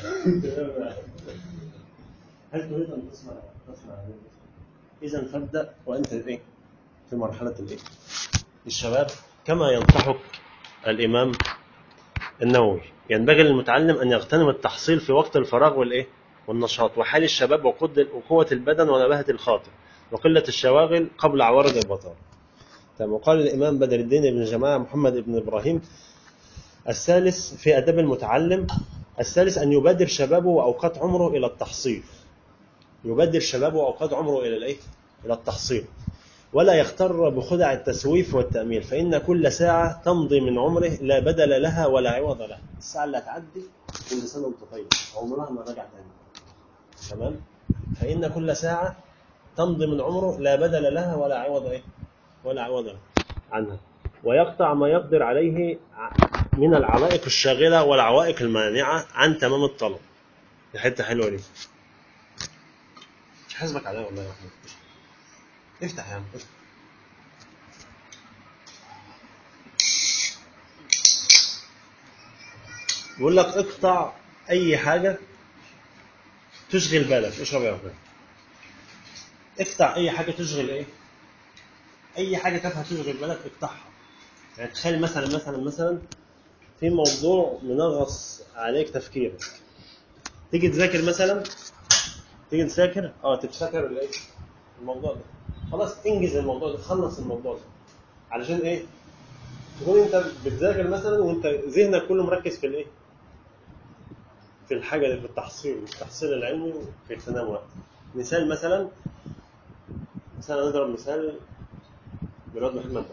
[SPEAKER 1] هل تريد ان تصنع تصنع هذه البصمه؟ اذا فابدا وانت ايه؟ في مرحله الايه؟ الشباب كما ينصحك الامام النووي ينبغي للمتعلم ان يغتنم التحصيل في وقت الفراغ والايه؟ والنشاط وحال الشباب وقد- وقوة البدن ونباهة الخاطر وقلة الشواغل قبل عوارض البطالة. تمام وقال الإمام بدر الدين بن جماعة محمد بن إبراهيم الثالث في أداب المتعلم الثالث أن يبادر شبابه وأوقات عمره إلى التحصيل يبادر شبابه وأوقات عمره إلى الإيه؟ إلى التحصيل ولا يغتر بخدع التسويف والتأميل فإن كل ساعة تمضي من عمره لا بدل لها ولا عوض لها الساعة اللي هتعدي كل سنة وأنت طيب عمرها ما رجع تاني تمام فإن كل ساعة تمضي من عمره لا بدل لها ولا عوض إيه ولا عوض له عنها ويقطع ما يقدر عليه ع- من العوائق الشاغلة والعوائق المانعة عن تمام الطلب دي حتة حلوة دي مش حاسبك عليها والله يا أحمد افتح يا عم افتح بيقول لك اقطع أي حاجة تشغل بالك اشرب يا أحمد اقطع أي حاجة تشغل إيه؟ أي حاجة تافهة تشغل بالك اقطعها يعني تخيل مثلا مثلا مثلا في موضوع منغص عليك تفكيرك تيجي تذاكر مثلا تيجي تذاكر اه تفتكر الايه الموضوع ده خلاص انجز الموضوع ده خلص الموضوع ده علشان ايه تكون انت بتذاكر مثلا وانت ذهنك كله مركز في الايه في الحاجه دي في التحصيل التحصيل العلمي في اغتنام وقت مثال مثلا مثلا نضرب مثال بالواد محمد ده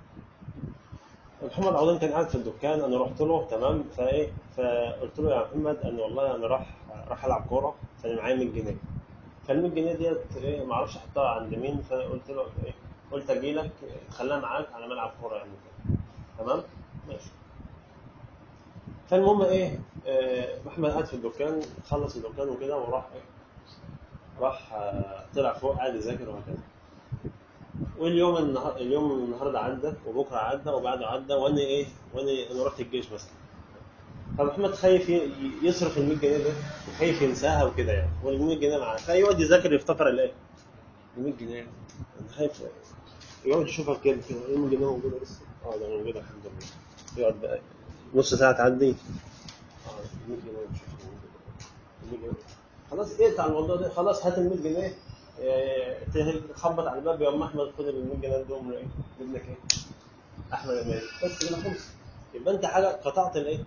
[SPEAKER 1] محمد عوضان كان قاعد في الدكان انا رحت له تمام فايه فقلت له يا محمد انا والله انا راح راح العب كوره فانا معايا 100 جنيه فال 100 جنيه ديت ايه ما اعرفش احطها عند مين فقلت له ايه قلت اجي لك خليها معاك على ملعب كوره يعني كده تمام ماشي فالمهم ايه آه، محمد قاعد في الدكان خلص الدكان وكده وراح ايه راح آه، طلع فوق قاعد يذاكر وهكذا واليوم النهار اليوم النهارده عدى وبكره عدى وبعده عدى وانا ايه وانا انا رحت الجيش مثلا فمحمد خايف ي- يصرف ال 100 جنيه ده وخايف ينساها وكده يعني وال 100 جنيه معاه فيقعد يذاكر يفتكر الايه؟ ال 100 جنيه انا خايف يقعد يشوفها كده كده ال 100 جنيه موجوده لسه اه ده موجوده الحمد لله يقعد بقى نص ساعه تعدي اه ال 100 جنيه مش عارف موجودة. ال 100 جنيه خلاص اقطع الموضوع ده خلاص هات ال 100 جنيه إيه، تخبط على الباب يا ام احمد خد ال 100 جنيه دول ايه جبنا ايه احمد المالي بس كده خلص يبقى انت حاجه قطعت الايه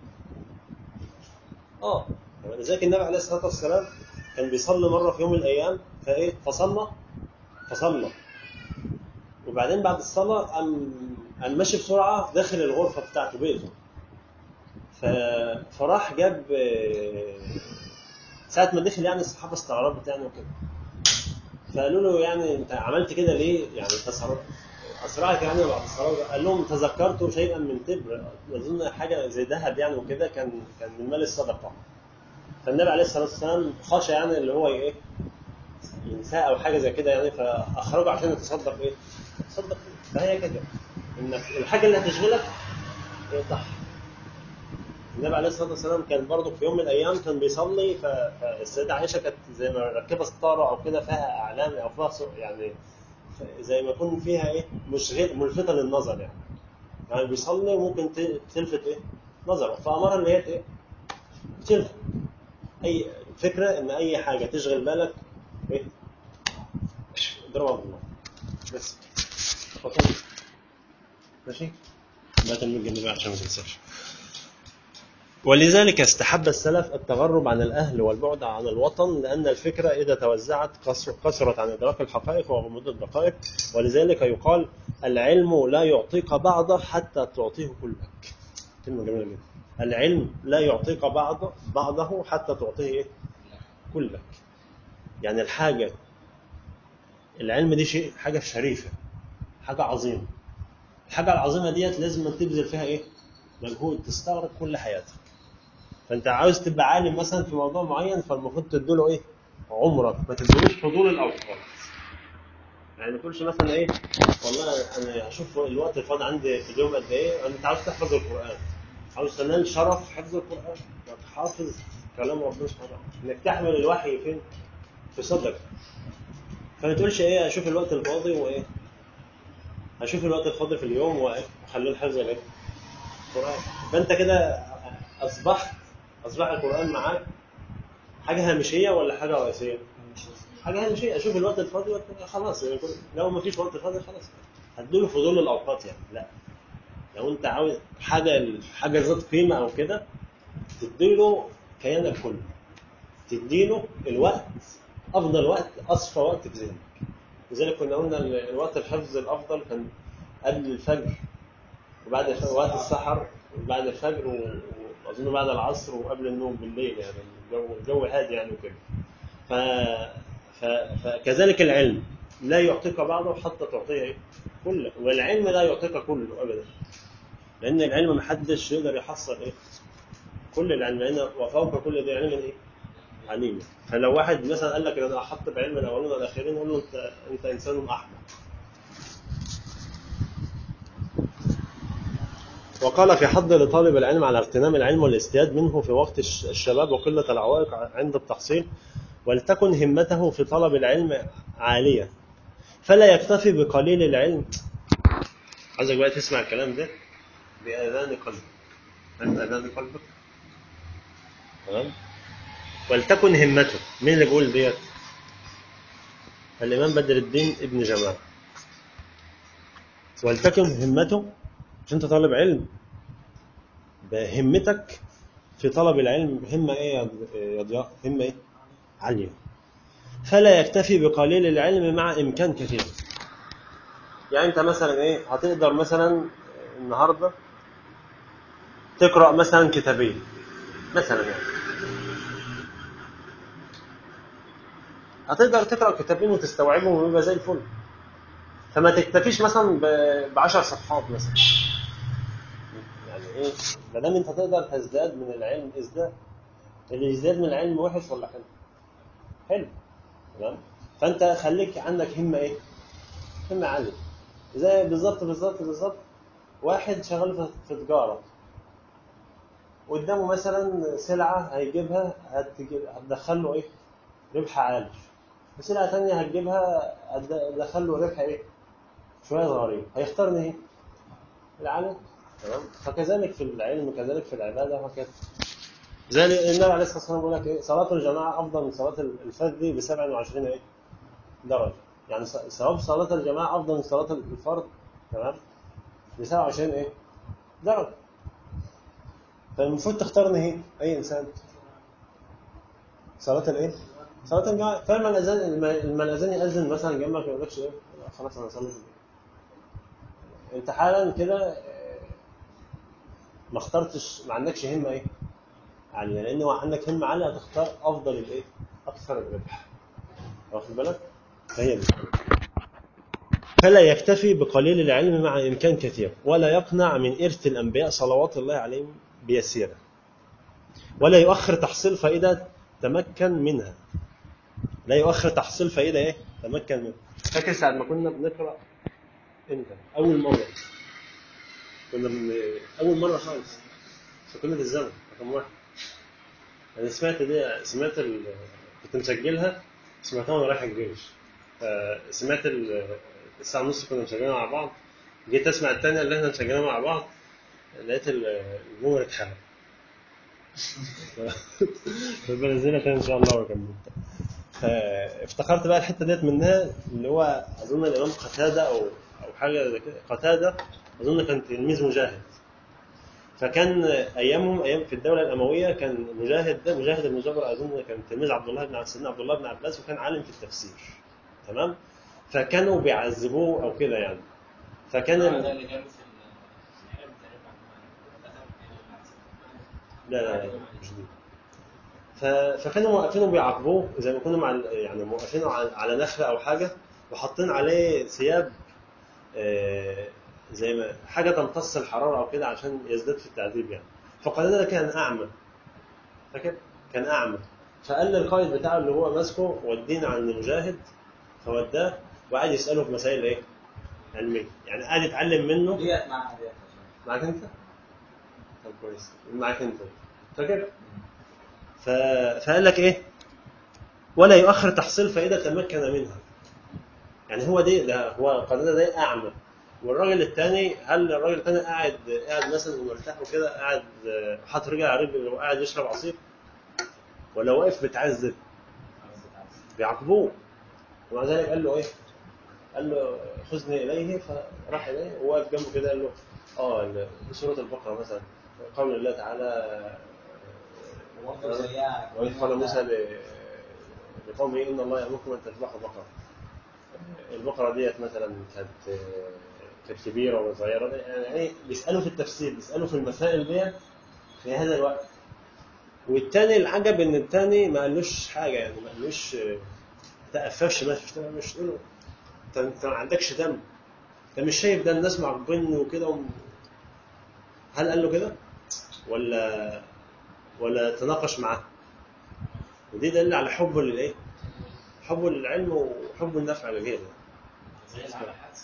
[SPEAKER 1] اه لذلك النبي عليه الصلاه والسلام كان بيصلي مره في يوم من الايام فايه فصلى فصلى وبعدين بعد الصلاه قام قام ماشي بسرعه داخل الغرفه بتاعته بيته ف... فراح جاب آه، ساعه ما دخل يعني الصحابه استغربت يعني وكده فقالوا له يعني انت عملت كده ليه؟ يعني انت صرفت اسرعت يعني بعد الصلاه قال لهم تذكرت شيئا من تبر اظن حاجه زي ذهب يعني وكده كان كان من مال الصدقه فالنبي عليه الصلاه والسلام خشى يعني اللي هو ايه ينساه او حاجه زي كده يعني فاخرجه عشان يتصدق ايه؟ يتصدق فيه. فهي كده انك الحاجه اللي هتشغلك ايه صح النبي عليه الصلاه والسلام كان برضه في يوم من الايام كان بيصلي ف- فالسيده عائشه كانت زي ما مركبه ستاره او كده فيها اعلام او فيها صور- يعني ف- زي ما يكون فيها ايه مشغل ملفته للنظر يعني يعني بيصلي وممكن ت- تلفت ايه نظره فامرها ان هي ايه تلفت اي فكره ان اي حاجه تشغل بالك ايه اضربها بالله بس خلاص ماشي بقى من الجنبية عشان ما تنساش ولذلك استحب السلف التغرب عن الأهل والبعد عن الوطن لأن الفكرة إذا توزعت قصر- قصرت عن إدراك الحقائق وغموض الدقائق ولذلك يقال العلم لا يعطيك بعضه حتى تعطيه كلك كلمة جميلة جدا العلم لا يعطيك بعض بعضه حتى تعطيه إيه؟ كلك يعني الحاجة العلم دي شيء حاجة شريفة حاجة عظيمة الحاجة العظيمة ديت لازم تبذل فيها ايه؟ مجهود تستغرق كل حياتك فانت عاوز تبقى عالم مثلا في موضوع معين فالمفروض تديله ايه؟ عمرك ما تديلوش فضول الاوقات يعني ما تقولش مثلا ايه والله انا هشوف الوقت الفاضي عندي في اليوم قد ايه انت عاوز تحفظ القران عاوز تنال شرف حفظ القران حافظ كلام ربنا سبحانه وتعالى انك تحمل الوحي فين؟ في صدرك فما تقولش ايه اشوف الوقت الفاضي وايه اشوف الوقت الفاضي في اليوم وايه واخليه الحفظ الايه القران فانت كده اصبحت اصبح القران معاك حاجه هامشيه ولا حاجه رئيسيه حاجه هامشيه اشوف الوقت الفاضي وأت- خلاص يعني كل- لو ما فيش وقت فاضي خلاص هتديله فضول الاوقات يعني لا لو انت عاوز حاجه حاجه ذات قيمه او كده تديله كيانك كله تديله الوقت افضل وقت اصفى وقت في ذهنك لذلك كنا قلنا ال- الوقت الحفظ الافضل كان قبل الفجر وبعد الف- وقت السحر وبعد الفجر و- واظن بعد العصر وقبل النوم بالليل يعني الجو الجو هادي يعني وكده ف... ف... فكذلك العلم لا يعطيك بعضه حتى تعطيه ايه؟ كله والعلم لا يعطيك كله ابدا لان العلم محدش يقدر يحصل ايه كل العلم لان وفوق كل ذي علم ايه عليم فلو واحد مثلا قال لك انا احط بعلم الاولين والاخرين قول له انت انت انسان احمق وقال في حض لطالب العلم على اغتنام العلم والازدياد منه في وقت الش- الشباب وقلة العوائق عند التحصيل ولتكن همته في طلب العلم عالية فلا يكتفي بقليل العلم عايزك بقى تسمع الكلام ده بآذان قلبك فاهم آذان قلبك تمام ولتكن همته مين اللي بيقول ديت الإمام بدر الدين ابن جماعة ولتكن همته مش أنت طالب علم بهمتك في طلب العلم همة إيه يا يا ضياء همة إيه عالية فلا يكتفي بقليل العلم مع إمكان كثير يعني أنت مثلا إيه هتقدر مثلا النهاردة تقرأ مثلا كتابين مثلا يعني هتقدر تقرا كتابين وتستوعبهم ويبقى زي الفل فما تكتفيش مثلا ب 10 صفحات مثلا يعني ايه ما دام انت تقدر تزداد من العلم ازداد اللي يزداد من العلم وحش ولا حلو؟ حلو تمام فانت خليك عندك همه ايه؟ همه عاليه زي بالظبط بالظبط بالظبط واحد شغال في- في تجاره قدامه مثلا سلعه هيجيبها هتجيب هتدخل له ايه؟ ربح عالي وسلعه ثانيه هتجيبها هتدخل له ربح ايه؟ شويه صغيرين هيختار ان ايه؟ العالم تمام فكذلك في العلم وكذلك في العباده وهكذا زي النبي عليه الصلاه والسلام بيقول لك ايه صلاه الجماعه افضل من صلاه الفرد ب 27 ايه درجه يعني ث- ثواب صلاه الجماعه افضل من صلاه الفرد تمام ب 27 ايه درجه فالمفروض تختار ان ايه اي انسان صلاه الايه صلاه الجماعه فلما الاذان لما الاذان ياذن مثلا جنبك ما يقولكش ايه لا خلاص انا اصلي في البيت. انت حالا كده آه، ما اخترتش ما عندكش همه ايه عاليه لان هو عندك همه عاليه هتختار افضل الايه اكثر الربح واخد بالك فهي دي فلا يكتفي بقليل العلم مع امكان كثير ولا يقنع من ارث الانبياء صلوات الله عليهم بيسيره ولا يؤخر تحصيل فائده تمكن منها لا يؤخر تحصيل فائدة إيه تمكن منها فاكر ساعة ما كنا بنقرأ امتى أول مرة كنا من أول مرة خالص في كنا في الزمن رقم واحد أنا سمعت دي سمعت ال... كنت مسجلها سمعتها وأنا رايح الجيش سمعت ال... الساعة ونص كنا مسجلينها مع بعض جيت أسمع التانية اللي إحنا مسجلينها مع بعض لقيت ال- النور اتحرق فبنزلها تاني إن شاء الله وأكمل فافتكرت بقى الحتة ديت منها اللي هو أظن الإمام قتادة أو أو حاجة زي كده قتادة أظن كان تلميذ مجاهد فكان ايامهم ايام في الدوله الامويه كان مجاهد ده مجاهد بن جبر اظن كان تلميذ عبد الله بن سيدنا عبد الله بن عباس وكان عالم في التفسير تمام فكانوا بيعذبوه او كده يعني فكان
[SPEAKER 3] ده
[SPEAKER 1] ال...
[SPEAKER 3] اللي جابه في الحلم تقريبا
[SPEAKER 1] لا لا لا مش دي ف... فكانوا موقفينه بيعاقبوه زي ما كانوا مع ال- يعني موقفينه على على نخله او حاجه وحاطين عليه ثياب آه، زي ما حاجه تمتص الحراره او كده عشان يزداد في التعذيب يعني فقال ده كان اعمى فاكر كان اعمى فقال للقائد بتاعه اللي هو ماسكه ودينا عند مجاهد فوداه وقعد يساله في مسائل ايه؟ علميه يعني قعد يتعلم منه
[SPEAKER 2] ديت معاها ديت
[SPEAKER 1] معاك انت؟ طب كويس معاك انت فاكر؟ ف... فقال لك ايه؟ ولا يؤخر تحصيل فائده تمكن منها. يعني هو دي ده هو قناه ده اعمى والراجل الثاني هل الراجل الثاني قاعد قاعد مثلا ومرتاح وكده قاعد آه، حاطط رجل على رجل وقاعد يشرب عصير ولا واقف بيتعذب بيعاقبوه ومع ذلك قال له ايه؟ قال له خذني اليه فراح اليه وواقف جنبه كده قال له اه ال- سوره البقره مثلا قول الله تعالى
[SPEAKER 2] وبرضه زيها
[SPEAKER 1] وإذ قال موسى ل- لقومه إن الله يأمركم أن تذبحوا بقرة. البقرة ديت مثلا كانت كانت كبيرة وصغيرة يعني إيه بيسألوا في التفسير بيسألوا في المسائل ديت في هذا الوقت. والتاني العجب إن التاني ما قالوش حاجة يعني ما قالوش ما تأففش مش مش تقول له أنت أنت ما عندكش دم. أنت مش شايف ده الناس معجبين وكده وم- هل قال له كده؟ ولا ولا تناقش معاه؟ ودي دليل على حبه للايه؟ حبه للعلم وحبه النفع لغيره.
[SPEAKER 3] زي اللي عمل حادثه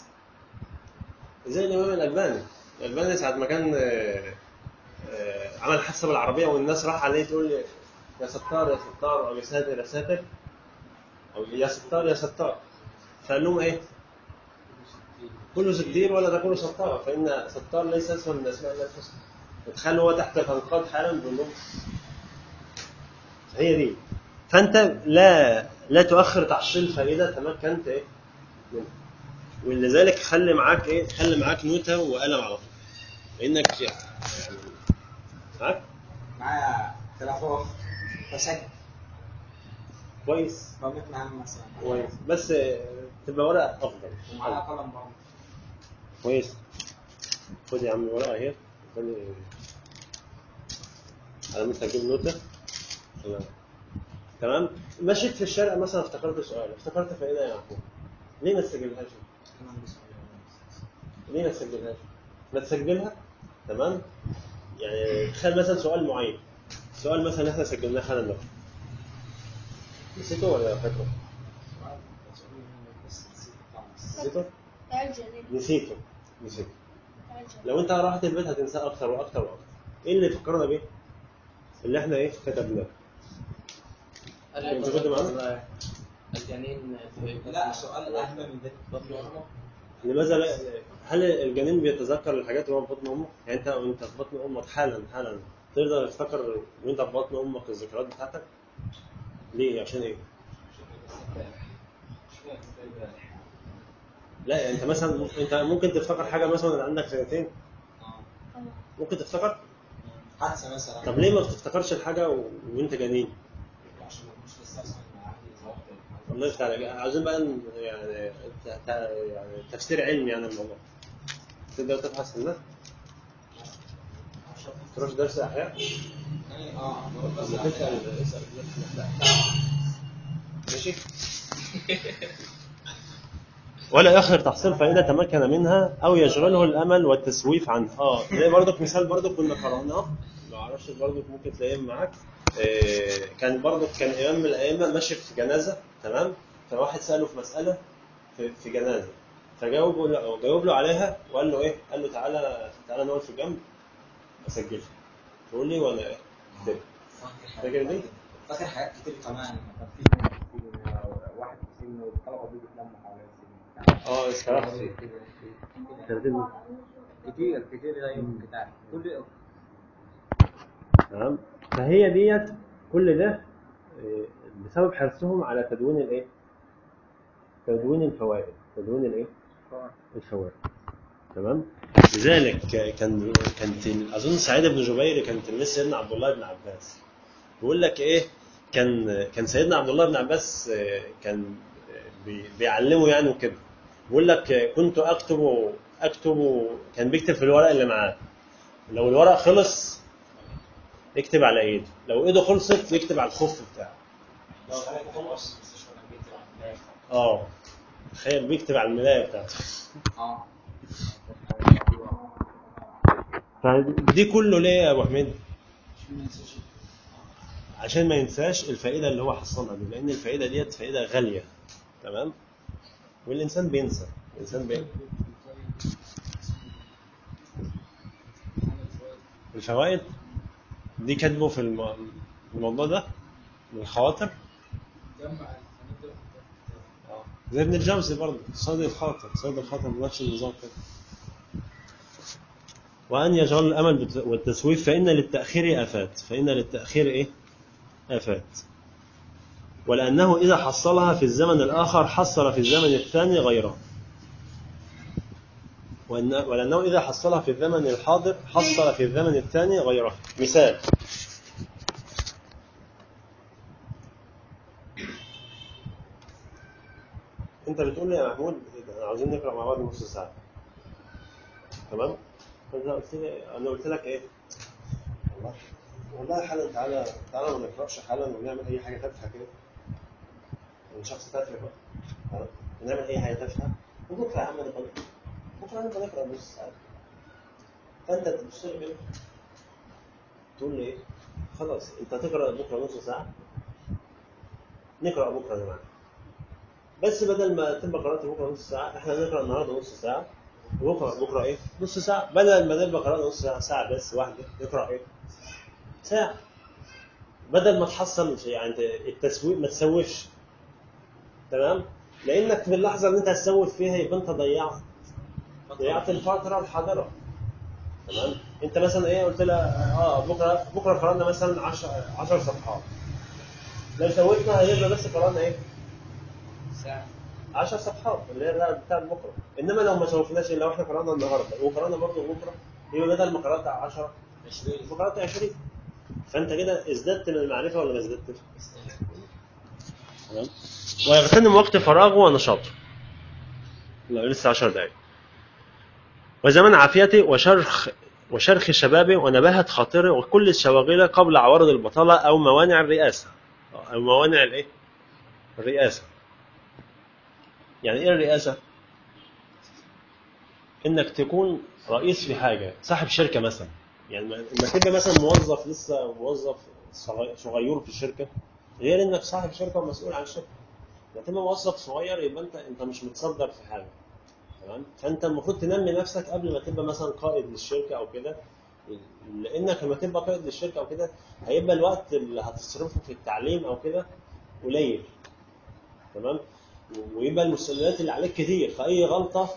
[SPEAKER 1] زي الامام الالباني، الالباني ساعه ما كان آه، آه، عمل حادثه بالعربيه والناس راح عليه تقول لي يا ستار يا ستار او يا ساتر يا ساتر او يا ستار يا ستار فقال لهم ايه؟ كله ستير ولا تكونوا ستار فان ستار ليس اسما من اسماء الله الحسنى. تخيل هو تحت الانقاض حالا بيقول لهم هي دي فانت لا لا تؤخر تحصيل فائده تمكنت ايه منها ولذلك خلي معاك ايه خلي معاك نوته وقلم على طول لانك يعني معاك
[SPEAKER 2] معايا تليفون بسجل
[SPEAKER 1] كويس
[SPEAKER 2] رميت مهام مثلا
[SPEAKER 1] كويس بس آه، تبقى ورقه افضل
[SPEAKER 2] ومعايا قلم برضه
[SPEAKER 1] كويس خد يا عم ورقه اهي خلي على مثل تجيب نوته تمام تمام مشيت في الشارع مثلا افتكرت سؤال افتكرت فائده يا يعقوب ليه ما تسجلهاش
[SPEAKER 2] كمان بسم
[SPEAKER 1] ليه ما تسجلهاش ما تسجلها تمام يعني تخيل مثلا سؤال معين سؤال مثلا احنا سجلناه حالا ده نسيته ولا فاكره نسيته
[SPEAKER 4] تعال جنين
[SPEAKER 1] نسيته نسيته
[SPEAKER 4] تعال جنين
[SPEAKER 1] لو انت رحت البيت هتنساه اكتر واكتر واكتر ايه اللي فكرنا بيه اللي احنا ايه كتبناه انت كنت معانا
[SPEAKER 3] الجنين في
[SPEAKER 2] لا سؤال اهم من ده
[SPEAKER 3] بطن امه
[SPEAKER 1] لماذا لا هل الجنين بيتذكر الحاجات وهو في بطن امه يعني انت وانت في بطن امك حالا حالا تقدر تفتكر وانت في بطن امك الذكريات بتاعتك ليه عشان ايه لا يعني انت مثلا انت ممكن تفتكر حاجه مثلا عندك سنتين
[SPEAKER 4] طبعا
[SPEAKER 1] ممكن تفتكر
[SPEAKER 2] حادثه مثلا
[SPEAKER 1] طب ليه ما بتفتكرش الحاجه و... وانت جنين
[SPEAKER 2] عشان مش لسه اصلا عندي ظبط
[SPEAKER 1] الله يفتح عليك عايزين بقى ن- يعني ت- ت- يعني تفسير علمي عن الموضوع تقدر تبحث في النت تروح درس احياء
[SPEAKER 2] يعني اه بس
[SPEAKER 1] لما تسال اسال درس الأحياء. ماشي ولا يؤخر تحصيل فائدة تمكن منها أو يشغله الأمل والتسويف عنها. اه زي برضك مثال برضك كنا قرأناه ما اعرفش برضك ممكن تلاقيه معاك آه، كان برضه كان امام من الائمه ماشي في جنازه تمام فواحد ساله في مساله في, في جنازه فجاوب له جاوب له عليها وقال له ايه؟ قال له تعالى تعالى نقعد في جنب اسجلها تقول لي وانا ايه؟ أكتبها. فاكر دي؟
[SPEAKER 2] فاكر حاجات كتير كمان
[SPEAKER 6] كان في في واحد في سنه الطلبه بيجوا يتلموا حوالين السن
[SPEAKER 1] اه استرحت
[SPEAKER 6] كتير كتير لا يمكن كتاب كل
[SPEAKER 1] تمام فهي ديت كل ده آه، بسبب حرصهم على تدوين الايه؟ تدوين الفوائد تدوين الايه؟ الفوائد تمام لذلك كان كانت اظن سعيد بن جبير كان تلميذ سيدنا عبد الله بن عباس بيقول لك ايه كان كان سيدنا عبد الله بن عباس آه، كان بي- بيعلمه يعني وكده بيقول لك آه، كنت اكتب اكتب كان بيكتب في الورق اللي معاه لو الورق خلص يكتب على ايده لو ايده خلصت يكتب على الخف بتاعه
[SPEAKER 3] لو حضرتك خلص بس شغل بيكتب على البداية.
[SPEAKER 1] اه تخيل بيكتب على الملايه بتاعته
[SPEAKER 2] اه
[SPEAKER 1] فدي كله ليه يا ابو حميد عشان ما ينساش الفائده اللي هو حصلها دي لان الفائده ديت فائده غاليه تمام والانسان بينسى الانسان بينسى الفوائد دي كاتبه في الم- الموضوع ده من الخواطر آه. زي ابن الجوزي برضه صيد الخاطر صيد الخاطر بنفس النظام كده وأن يجعل الأمل بت- والتسويف فإن للتأخير آفات فإن للتأخير إيه؟ آفات ولأنه إذا حصلها في الزمن الآخر حصل في الزمن الثاني غيره وأن- ولأنه إذا حصلها في الزمن الحاضر حصل في الزمن الثاني غيره مثال أنت بتقول لي يا محمود عاوزين نقرأ مع بعض نص ساعة تمام؟ فأنت قلت لي أنا قلت لك إيه؟ والله والله حالا تعالى تعالى ما نقرأش حالا ونعمل أي حاجة تافهة كده من شخص تافه بقى تمام؟ ونعمل أي حاجة تافهة وبكرة يا عم نبقى بكرة نبقى نقرأ نص ساعة فأنت تبص لي كده تقول لي إيه؟ خلاص أنت هتقرأ بكرة نص ساعة نقرأ بكرة يا جماعة بس بدل ما تبقى قرأت بكرة نص ساعة احنا نقرأ النهاردة نص ساعة وبكرة بكرة ايه؟ نص ساعة بدل ما نبقى قرأنا نص ساعة ساعة بس واحدة نقرأ ايه؟ ساعة بدل ما تحصل في يعني انت التسويق ما تسوفش تمام؟ لأنك في اللحظة اللي أنت هتسوف فيها يبقى أنت ضيعت ضيعت الفترة الحاضرة تمام؟ أنت مثلا إيه قلت لها اه بكرة بكرة قرأنا مثلا 10 10 صفحات لو سويتنا هيبقى بس قرأنا ايه؟
[SPEAKER 3] ساعة
[SPEAKER 1] 10 صفحات اللي هي بتاع بكره انما لو ما شوفناش لو احنا قرانا النهارده وقرانا برضه بكره يبقى بدل ما قرات 10
[SPEAKER 3] 20
[SPEAKER 1] قرات 20 فانت كده ازددت من المعرفه ولا ما ازددتش؟ تمام ويغتنم وقت فراغه ونشاطه لا لسه 10 دقائق وزمن عافيته وشرخ وشرخ شبابه ونباهة خاطره وكل الشواغل قبل عوارض البطالة أو موانع الرئاسة أو موانع الإيه؟ الرئاسة يعني إيه الرئاسة؟ إنك تكون رئيس في حاجة صاحب شركة مثلا يعني لما تبقى مثلا موظف لسه موظف صغير- صغير في الشركة غير إنك صاحب شركة ومسؤول عن الشركة لما تبقى موظف صغير يبقى أنت أنت مش متصدر في حاجة تمام فانت المفروض تنمي نفسك قبل ما تبقى مثلا قائد للشركه او كده لانك لما تبقى قائد للشركه او كده هيبقى الوقت اللي هتصرفه في التعليم او كده قليل تمام ويبقى المسؤوليات اللي عليك كتير فاي غلطه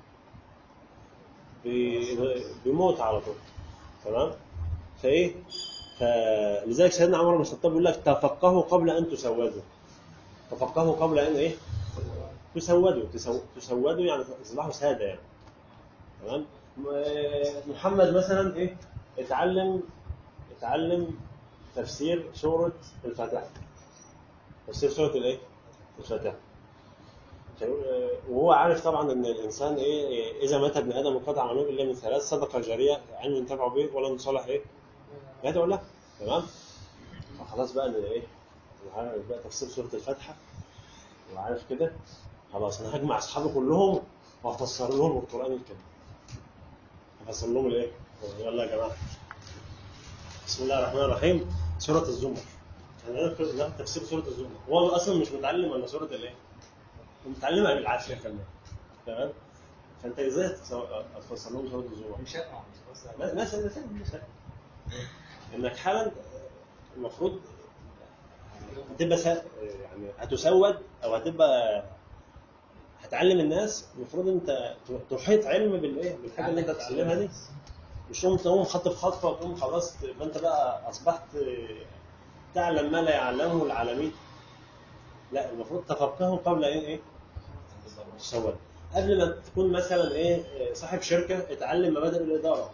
[SPEAKER 1] بي- بيموت على طول تمام فايه فلذلك سيدنا عمر بن الخطاب بيقول لك تفقهوا قبل ان تسودوا تفقهوا قبل ان ايه تسودوا تسو- تسودوا يعني تصبحوا ساده يعني تمام م- محمد مثلا ايه اتعلم اتعلم تفسير سوره الفاتحه تفسير سوره الايه الفاتحه فيقول- وهو عارف طبعا ان الانسان ايه إيه، اذا مات ابن ادم انقطع عمله الا من ثلاث صدقه جاريه علم ينتفع به ولا صالح ايه يدعو له تمام فخلاص بقى ان ايه عارف بقى تفسير سوره الفاتحه وعارف كده خلاص انا هجمع اصحابي كلهم وهفسر لهم القران الكريم هفسر لهم الايه يلا يا جماعه بسم الله الرحمن الرحيم سوره الزمر انا ده تفسير سوره الزمر هو اصلا مش متعلم على سوره الايه؟ هو متعلم بالعافيه كمان تمام فانت ازاي تفسر لهم سوره الزمر؟
[SPEAKER 2] مش هقع مش بس
[SPEAKER 1] لا مثلا مثلا مثلا انك حالا المفروض هتبقى سا... يعني هتسود او هتبقى هتعلم الناس المفروض انت تحيط علم بالايه بالحاجه اللي انت تتعلمها دي مش تقوم تقوم خط في خطفه وتقوم خلاص تبقى انت بقى اصبحت تعلم ما لا يعلمه العالمين لا المفروض تفقهه قبل ايه ايه تسود قبل ما تكون مثلا ايه صاحب شركه اتعلم مبادئ الاداره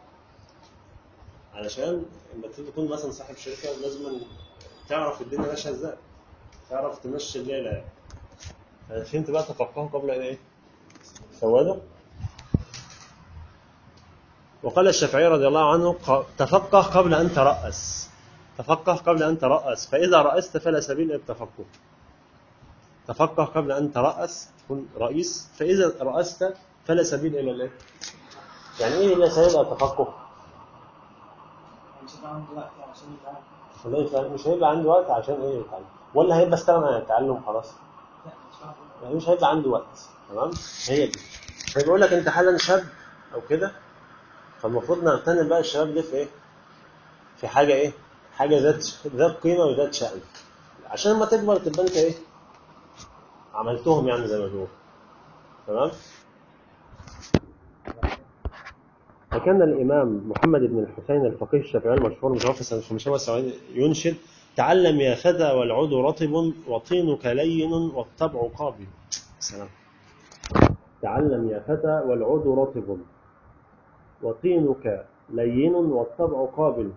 [SPEAKER 1] علشان لما تكون مثلا صاحب شركه لازم تعرف الدنيا ماشيه ازاي تعرف تمشي الليله يعني فهمت بقى تفقهه قبل ان ايه سواده وقال الشافعي رضي الله عنه ق- تفقه قبل ان ترأس تفقه قبل ان ترأس فاذا رأست فلا سبيل الى التفقه تفقه قبل ان ترأس تكون رئيس فاذا رأست فلا سبيل الى الايه يعني ايه لا سبيل الى التفقه
[SPEAKER 3] مش هيبقى عنده وقت عشان يتعلم
[SPEAKER 1] ولا يفهم- مش هيبقى عنده وقت عشان ايه يتعلم ولا هيبقى استغنى عن التعلم خلاص
[SPEAKER 3] لا مش فاهم
[SPEAKER 1] يعني مش هيبقى عنده وقت تمام هي دي فبيقول لك انت حالا شاب او كده فالمفروض نغتنم بقى الشباب ده في ايه في حاجه ايه حاجه ذات ذات قيمه وذات شأن عشان لما تكبر تبقى انت ايه عملتهم يعني زي ما بيقولوا تمام فكان الإمام محمد بن الحسين الفقيه الشافعي المشهور متوفى سنة 570 ينشد تعلم يا فتى والعود رطب وطينك لين والطبع قابل سلام تعلم يا فتى والعود رطب وطينك لين والطبع قابل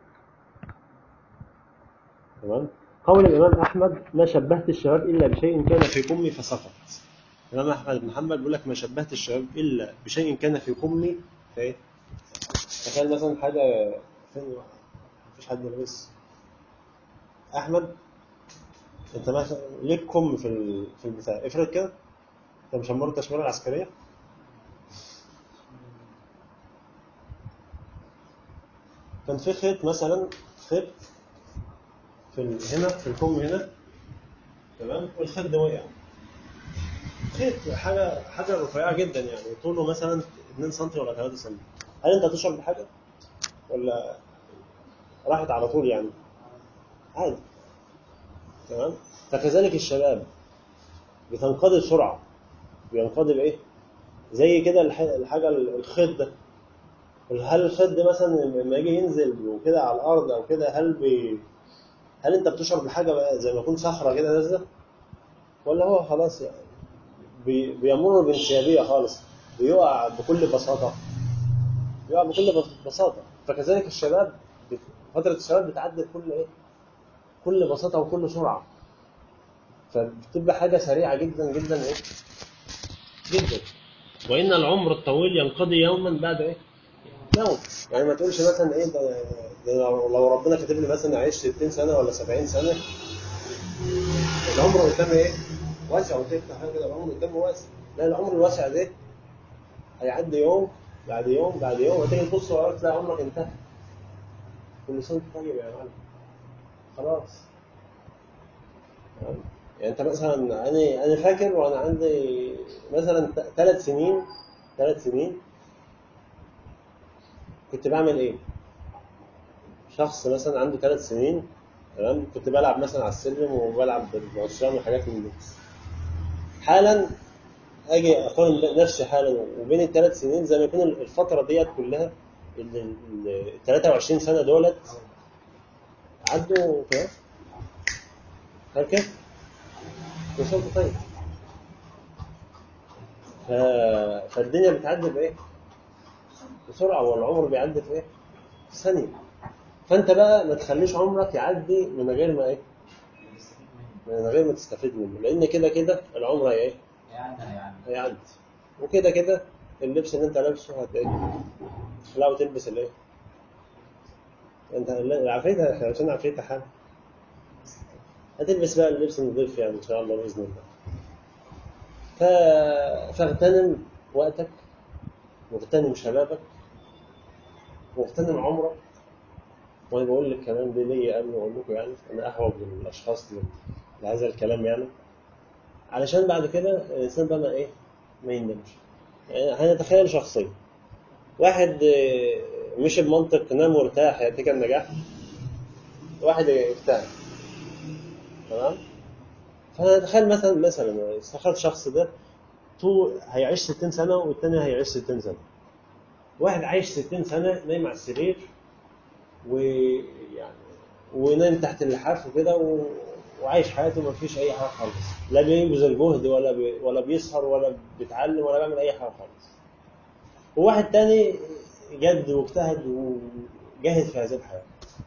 [SPEAKER 1] تمام قول الإمام أحمد ما شبهت الشباب إلا بشيء كان في كمي فسقط الإمام أحمد بن حنبل بيقول لك ما شبهت الشباب إلا بشيء كان في كمي فإيه تخيل مثلا حاجة فين مفيش حد لابس أحمد أنت مثلا ليك كم في ال- في البتاع افرض كده أنت مشمر التشميرة العسكرية كان في خيط مثلا خيط في ال- هنا في الكم هنا تمام والخيط ده وقع خيط حاجة حاجة رفيعة جدا يعني طوله مثلا 2 سم ولا 3 سم هل أنت تشعر بحاجة؟ ولا راحت على طول يعني عادي تمام فكذلك الشباب بتنقضي بسرعة بينقضي بإيه؟ زي كده الح- الحاجة الخيط ده هل الخيط ده مثلا لما يجي ينزل وكده على الأرض أو كده هل بي هل أنت بتشعر بحاجة بقى زي ما يكون صخرة كده نازلة؟ ولا هو خلاص يعني بي بيمر بانسيابية خالص بيقع بكل بساطة بيقع بكل بس- بساطة فكذلك الشباب بت- فترة الشباب بتعدي بكل إيه؟ كل بساطة وكل سرعة فبتبقى حاجة سريعة جدا جدا إيه؟ جدا وإن العمر الطويل ينقضي يوما بعد إيه؟ يوم يعني ما تقولش مثلا إيه ده, ده لو لو ربنا كاتب لي مثلا أعيش 60 سنة ولا 70 سنة العمر قدامي إيه؟ واسع وتفتح حاجة كده العمر قدامي واسع لا العمر الواسع ده هيعدي يوم بعد يوم بعد يوم هتيجي تبص وراك تلاقي عمرك انتهى كل سنة وأنت طيب يا معلم خلاص يعني انت مثلا انا انا فاكر وانا عندي مثلا ثلاث سنين ثلاث سنين كنت بعمل ايه؟ شخص مثلا عنده ثلاث سنين تمام كنت بلعب مثلا على السلم وبلعب بالعصيان وحاجات من دي حالا اجي اقارن بين نفسي حالا وبين الثلاث سنين زي ما يكون الفتره ديت كلها ال ال- 23 سنه دولت عدوا كده هل كده؟ وصلت طيب ف... فالدنيا بتعدي بايه؟ بسرعه والعمر بيعدي في ايه؟ في ثانيه فانت بقى ما تخليش عمرك يعدي من غير ما ايه؟ من غير ما تستفيد منه لان كده كده العمر هي ايه؟
[SPEAKER 2] يعني يعني
[SPEAKER 1] هيعدي وكده كده اللبس اللي انت لابسه هت ايه؟ لا وتلبس الايه؟ انت العفريتة عشان عفريتة حال هتلبس بقى اللبس النظيف يعني ان شاء الله باذن الله ف... فاغتنم وقتك واغتنم شبابك واغتنم عمرك وانا بقول لك كمان دي ليا قبل ما اقول لكم يعني انا احوج الاشخاص ل- لهذا الكلام يعني علشان بعد كده الانسان بقى ما ايه ما يندمش يعني هنتخيل شخصيه واحد آه، مشي بمنطق نام وارتاح ياتيك النجاح واحد اجتهد تمام فنتخيل مثلا مثلا استخرت شخص ده طول هيعيش 60 سنه والتاني هيعيش 60 سنه واحد عايش 60 سنه نايم على السرير ويعني ونايم تحت اللحاف وكده و... وعايش حياته ما فيش اي حاجه خالص لا بيبذل جهد ولا بي... ولا بيسهر ولا بيتعلم ولا بيعمل اي حاجه خالص وواحد تاني جد واجتهد وجاهد في هذه الحياه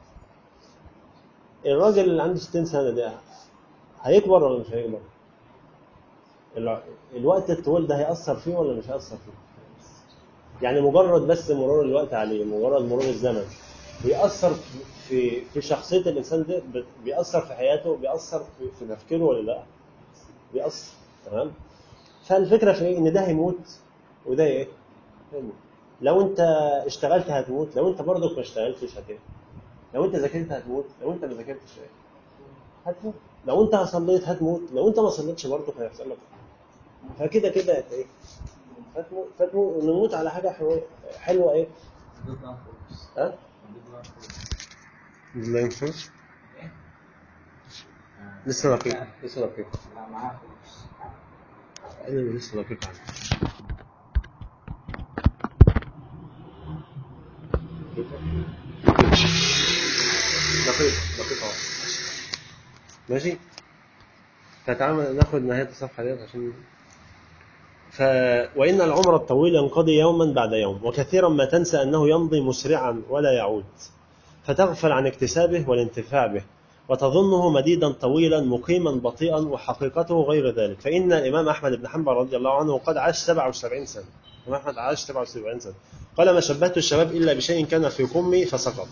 [SPEAKER 1] الراجل اللي عنده 60 سنه ده هيكبر ولا مش هيكبر؟ الع- الوقت الطويل ده هيأثر فيه ولا مش هيأثر فيه؟ يعني مجرد بس مرور الوقت عليه مجرد مرور الزمن بيأثر في في شخصية الإنسان ده ب- بيأثر في حياته بيأثر في, في تفكيره ولا لا؟ بيأثر تمام؟ فالفكرة في إيه؟ إن ده هيموت وده إيه؟ هيموت لو أنت اشتغلت هتموت لو أنت برضك ما اشتغلتش هتموت لو أنت ذاكرت هتموت لو أنت ما ذاكرتش إيه؟ هتموت لو أنت صليت هتموت لو أنت ما صليتش برضك هيحصل لك فكده كده هت إيه؟ فتموت فتموت نموت على حاجة حلوة حلوة إيه؟ ها؟ لا ينفوش لسه دقيقة لسه دقيقة
[SPEAKER 2] لا معاه فلوس
[SPEAKER 1] أنا لسه دقيقة عنه دقيقة دقيقة واحدة. ماشي فتعال ناخد نهاية الصفحة ديت عشان ف... وإن العمر الطويل ينقضي يوما بعد يوم وكثيرا ما تنسى أنه يمضي مسرعا ولا يعود فتغفل عن اكتسابه والانتفاع به وتظنه مديدا طويلا مقيما بطيئا وحقيقته غير ذلك فإن الإمام أحمد بن حنبل رضي الله عنه قد عاش 77 سنة الإمام أحمد عاش 77 سنة قال ما شبهت الشباب إلا بشيء كان في كمي فسقط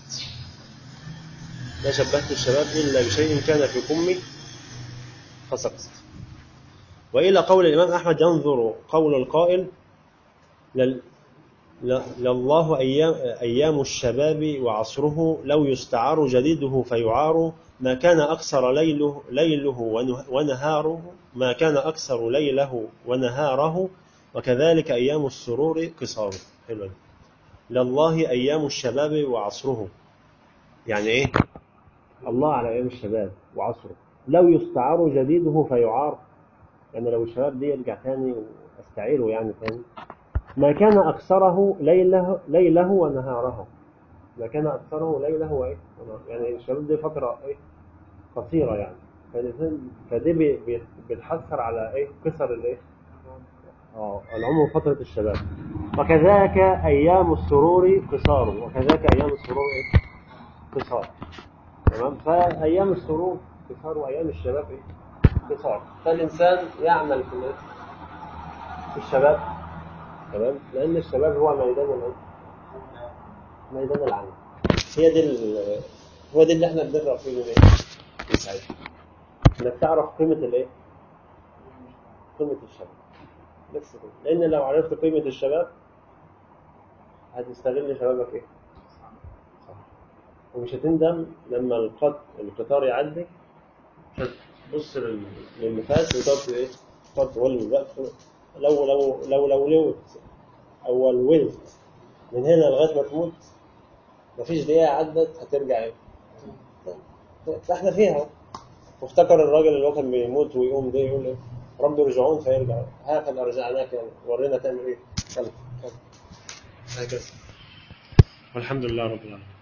[SPEAKER 1] ما شبهت الشباب إلا بشيء كان في كمي فسقط وإلى قول الإمام أحمد ينظر قول القائل لل ل- لله أيام, أيام الشباب وعصره لو يستعار جديده فيعار ما كان أكثر ليله, ليله ونه- ونهاره ما كان أكثر ليله ونهاره وكذلك أيام السرور قصاره حلو لله أيام الشباب وعصره يعني إيه الله على أيام الشباب وعصره لو يستعار جديده فيعار يعني لو الشباب دي يرجع تاني واستعيره يعني تاني ما كان أكثره ليله ليله ونهاره ما كان أكثره ليله وإيه ونهاره. يعني الشباب دي فترة إيه قصيرة يعني فالإنسان- فدي بي- بي- بتحثر على إيه قصر الإيه اه العمر فترة الشباب وكذاك أيام السرور قصار وكذاك أيام السرور إيه قصار تمام فأيام السرور قصار وأيام الشباب إيه قصار فالإنسان يعمل في الإيه في الشباب تمام لان الشباب هو ميدان الايه؟ ميدان العمل هي دي ال- هو دي اللي احنا بنقرا فيه من ايه؟ من ساعتها انك تعرف قيمه الايه؟ قيمه الشباب بس كده لان لو عرفت قيمه الشباب هتستغل شبابك ايه؟ صح ومش هتندم لما القط القطار يعدي مش هتبص لل- للي فات وتقعد ايه؟ تقعد تقول بقى لو لو لو لو لوت او ولوت من هنا لغايه ما تموت مفيش دقيقه عدت هترجع ايه؟ فاحنا فيها أهو. وافتكر الراجل اللي هو كان بيموت ويقوم ده يقول ايه؟ رب ارجعون فيرجع هكذا ارجعناك يعني ورينا تعمل ايه؟ يلا يلا. هكذا والحمد لله رب العالمين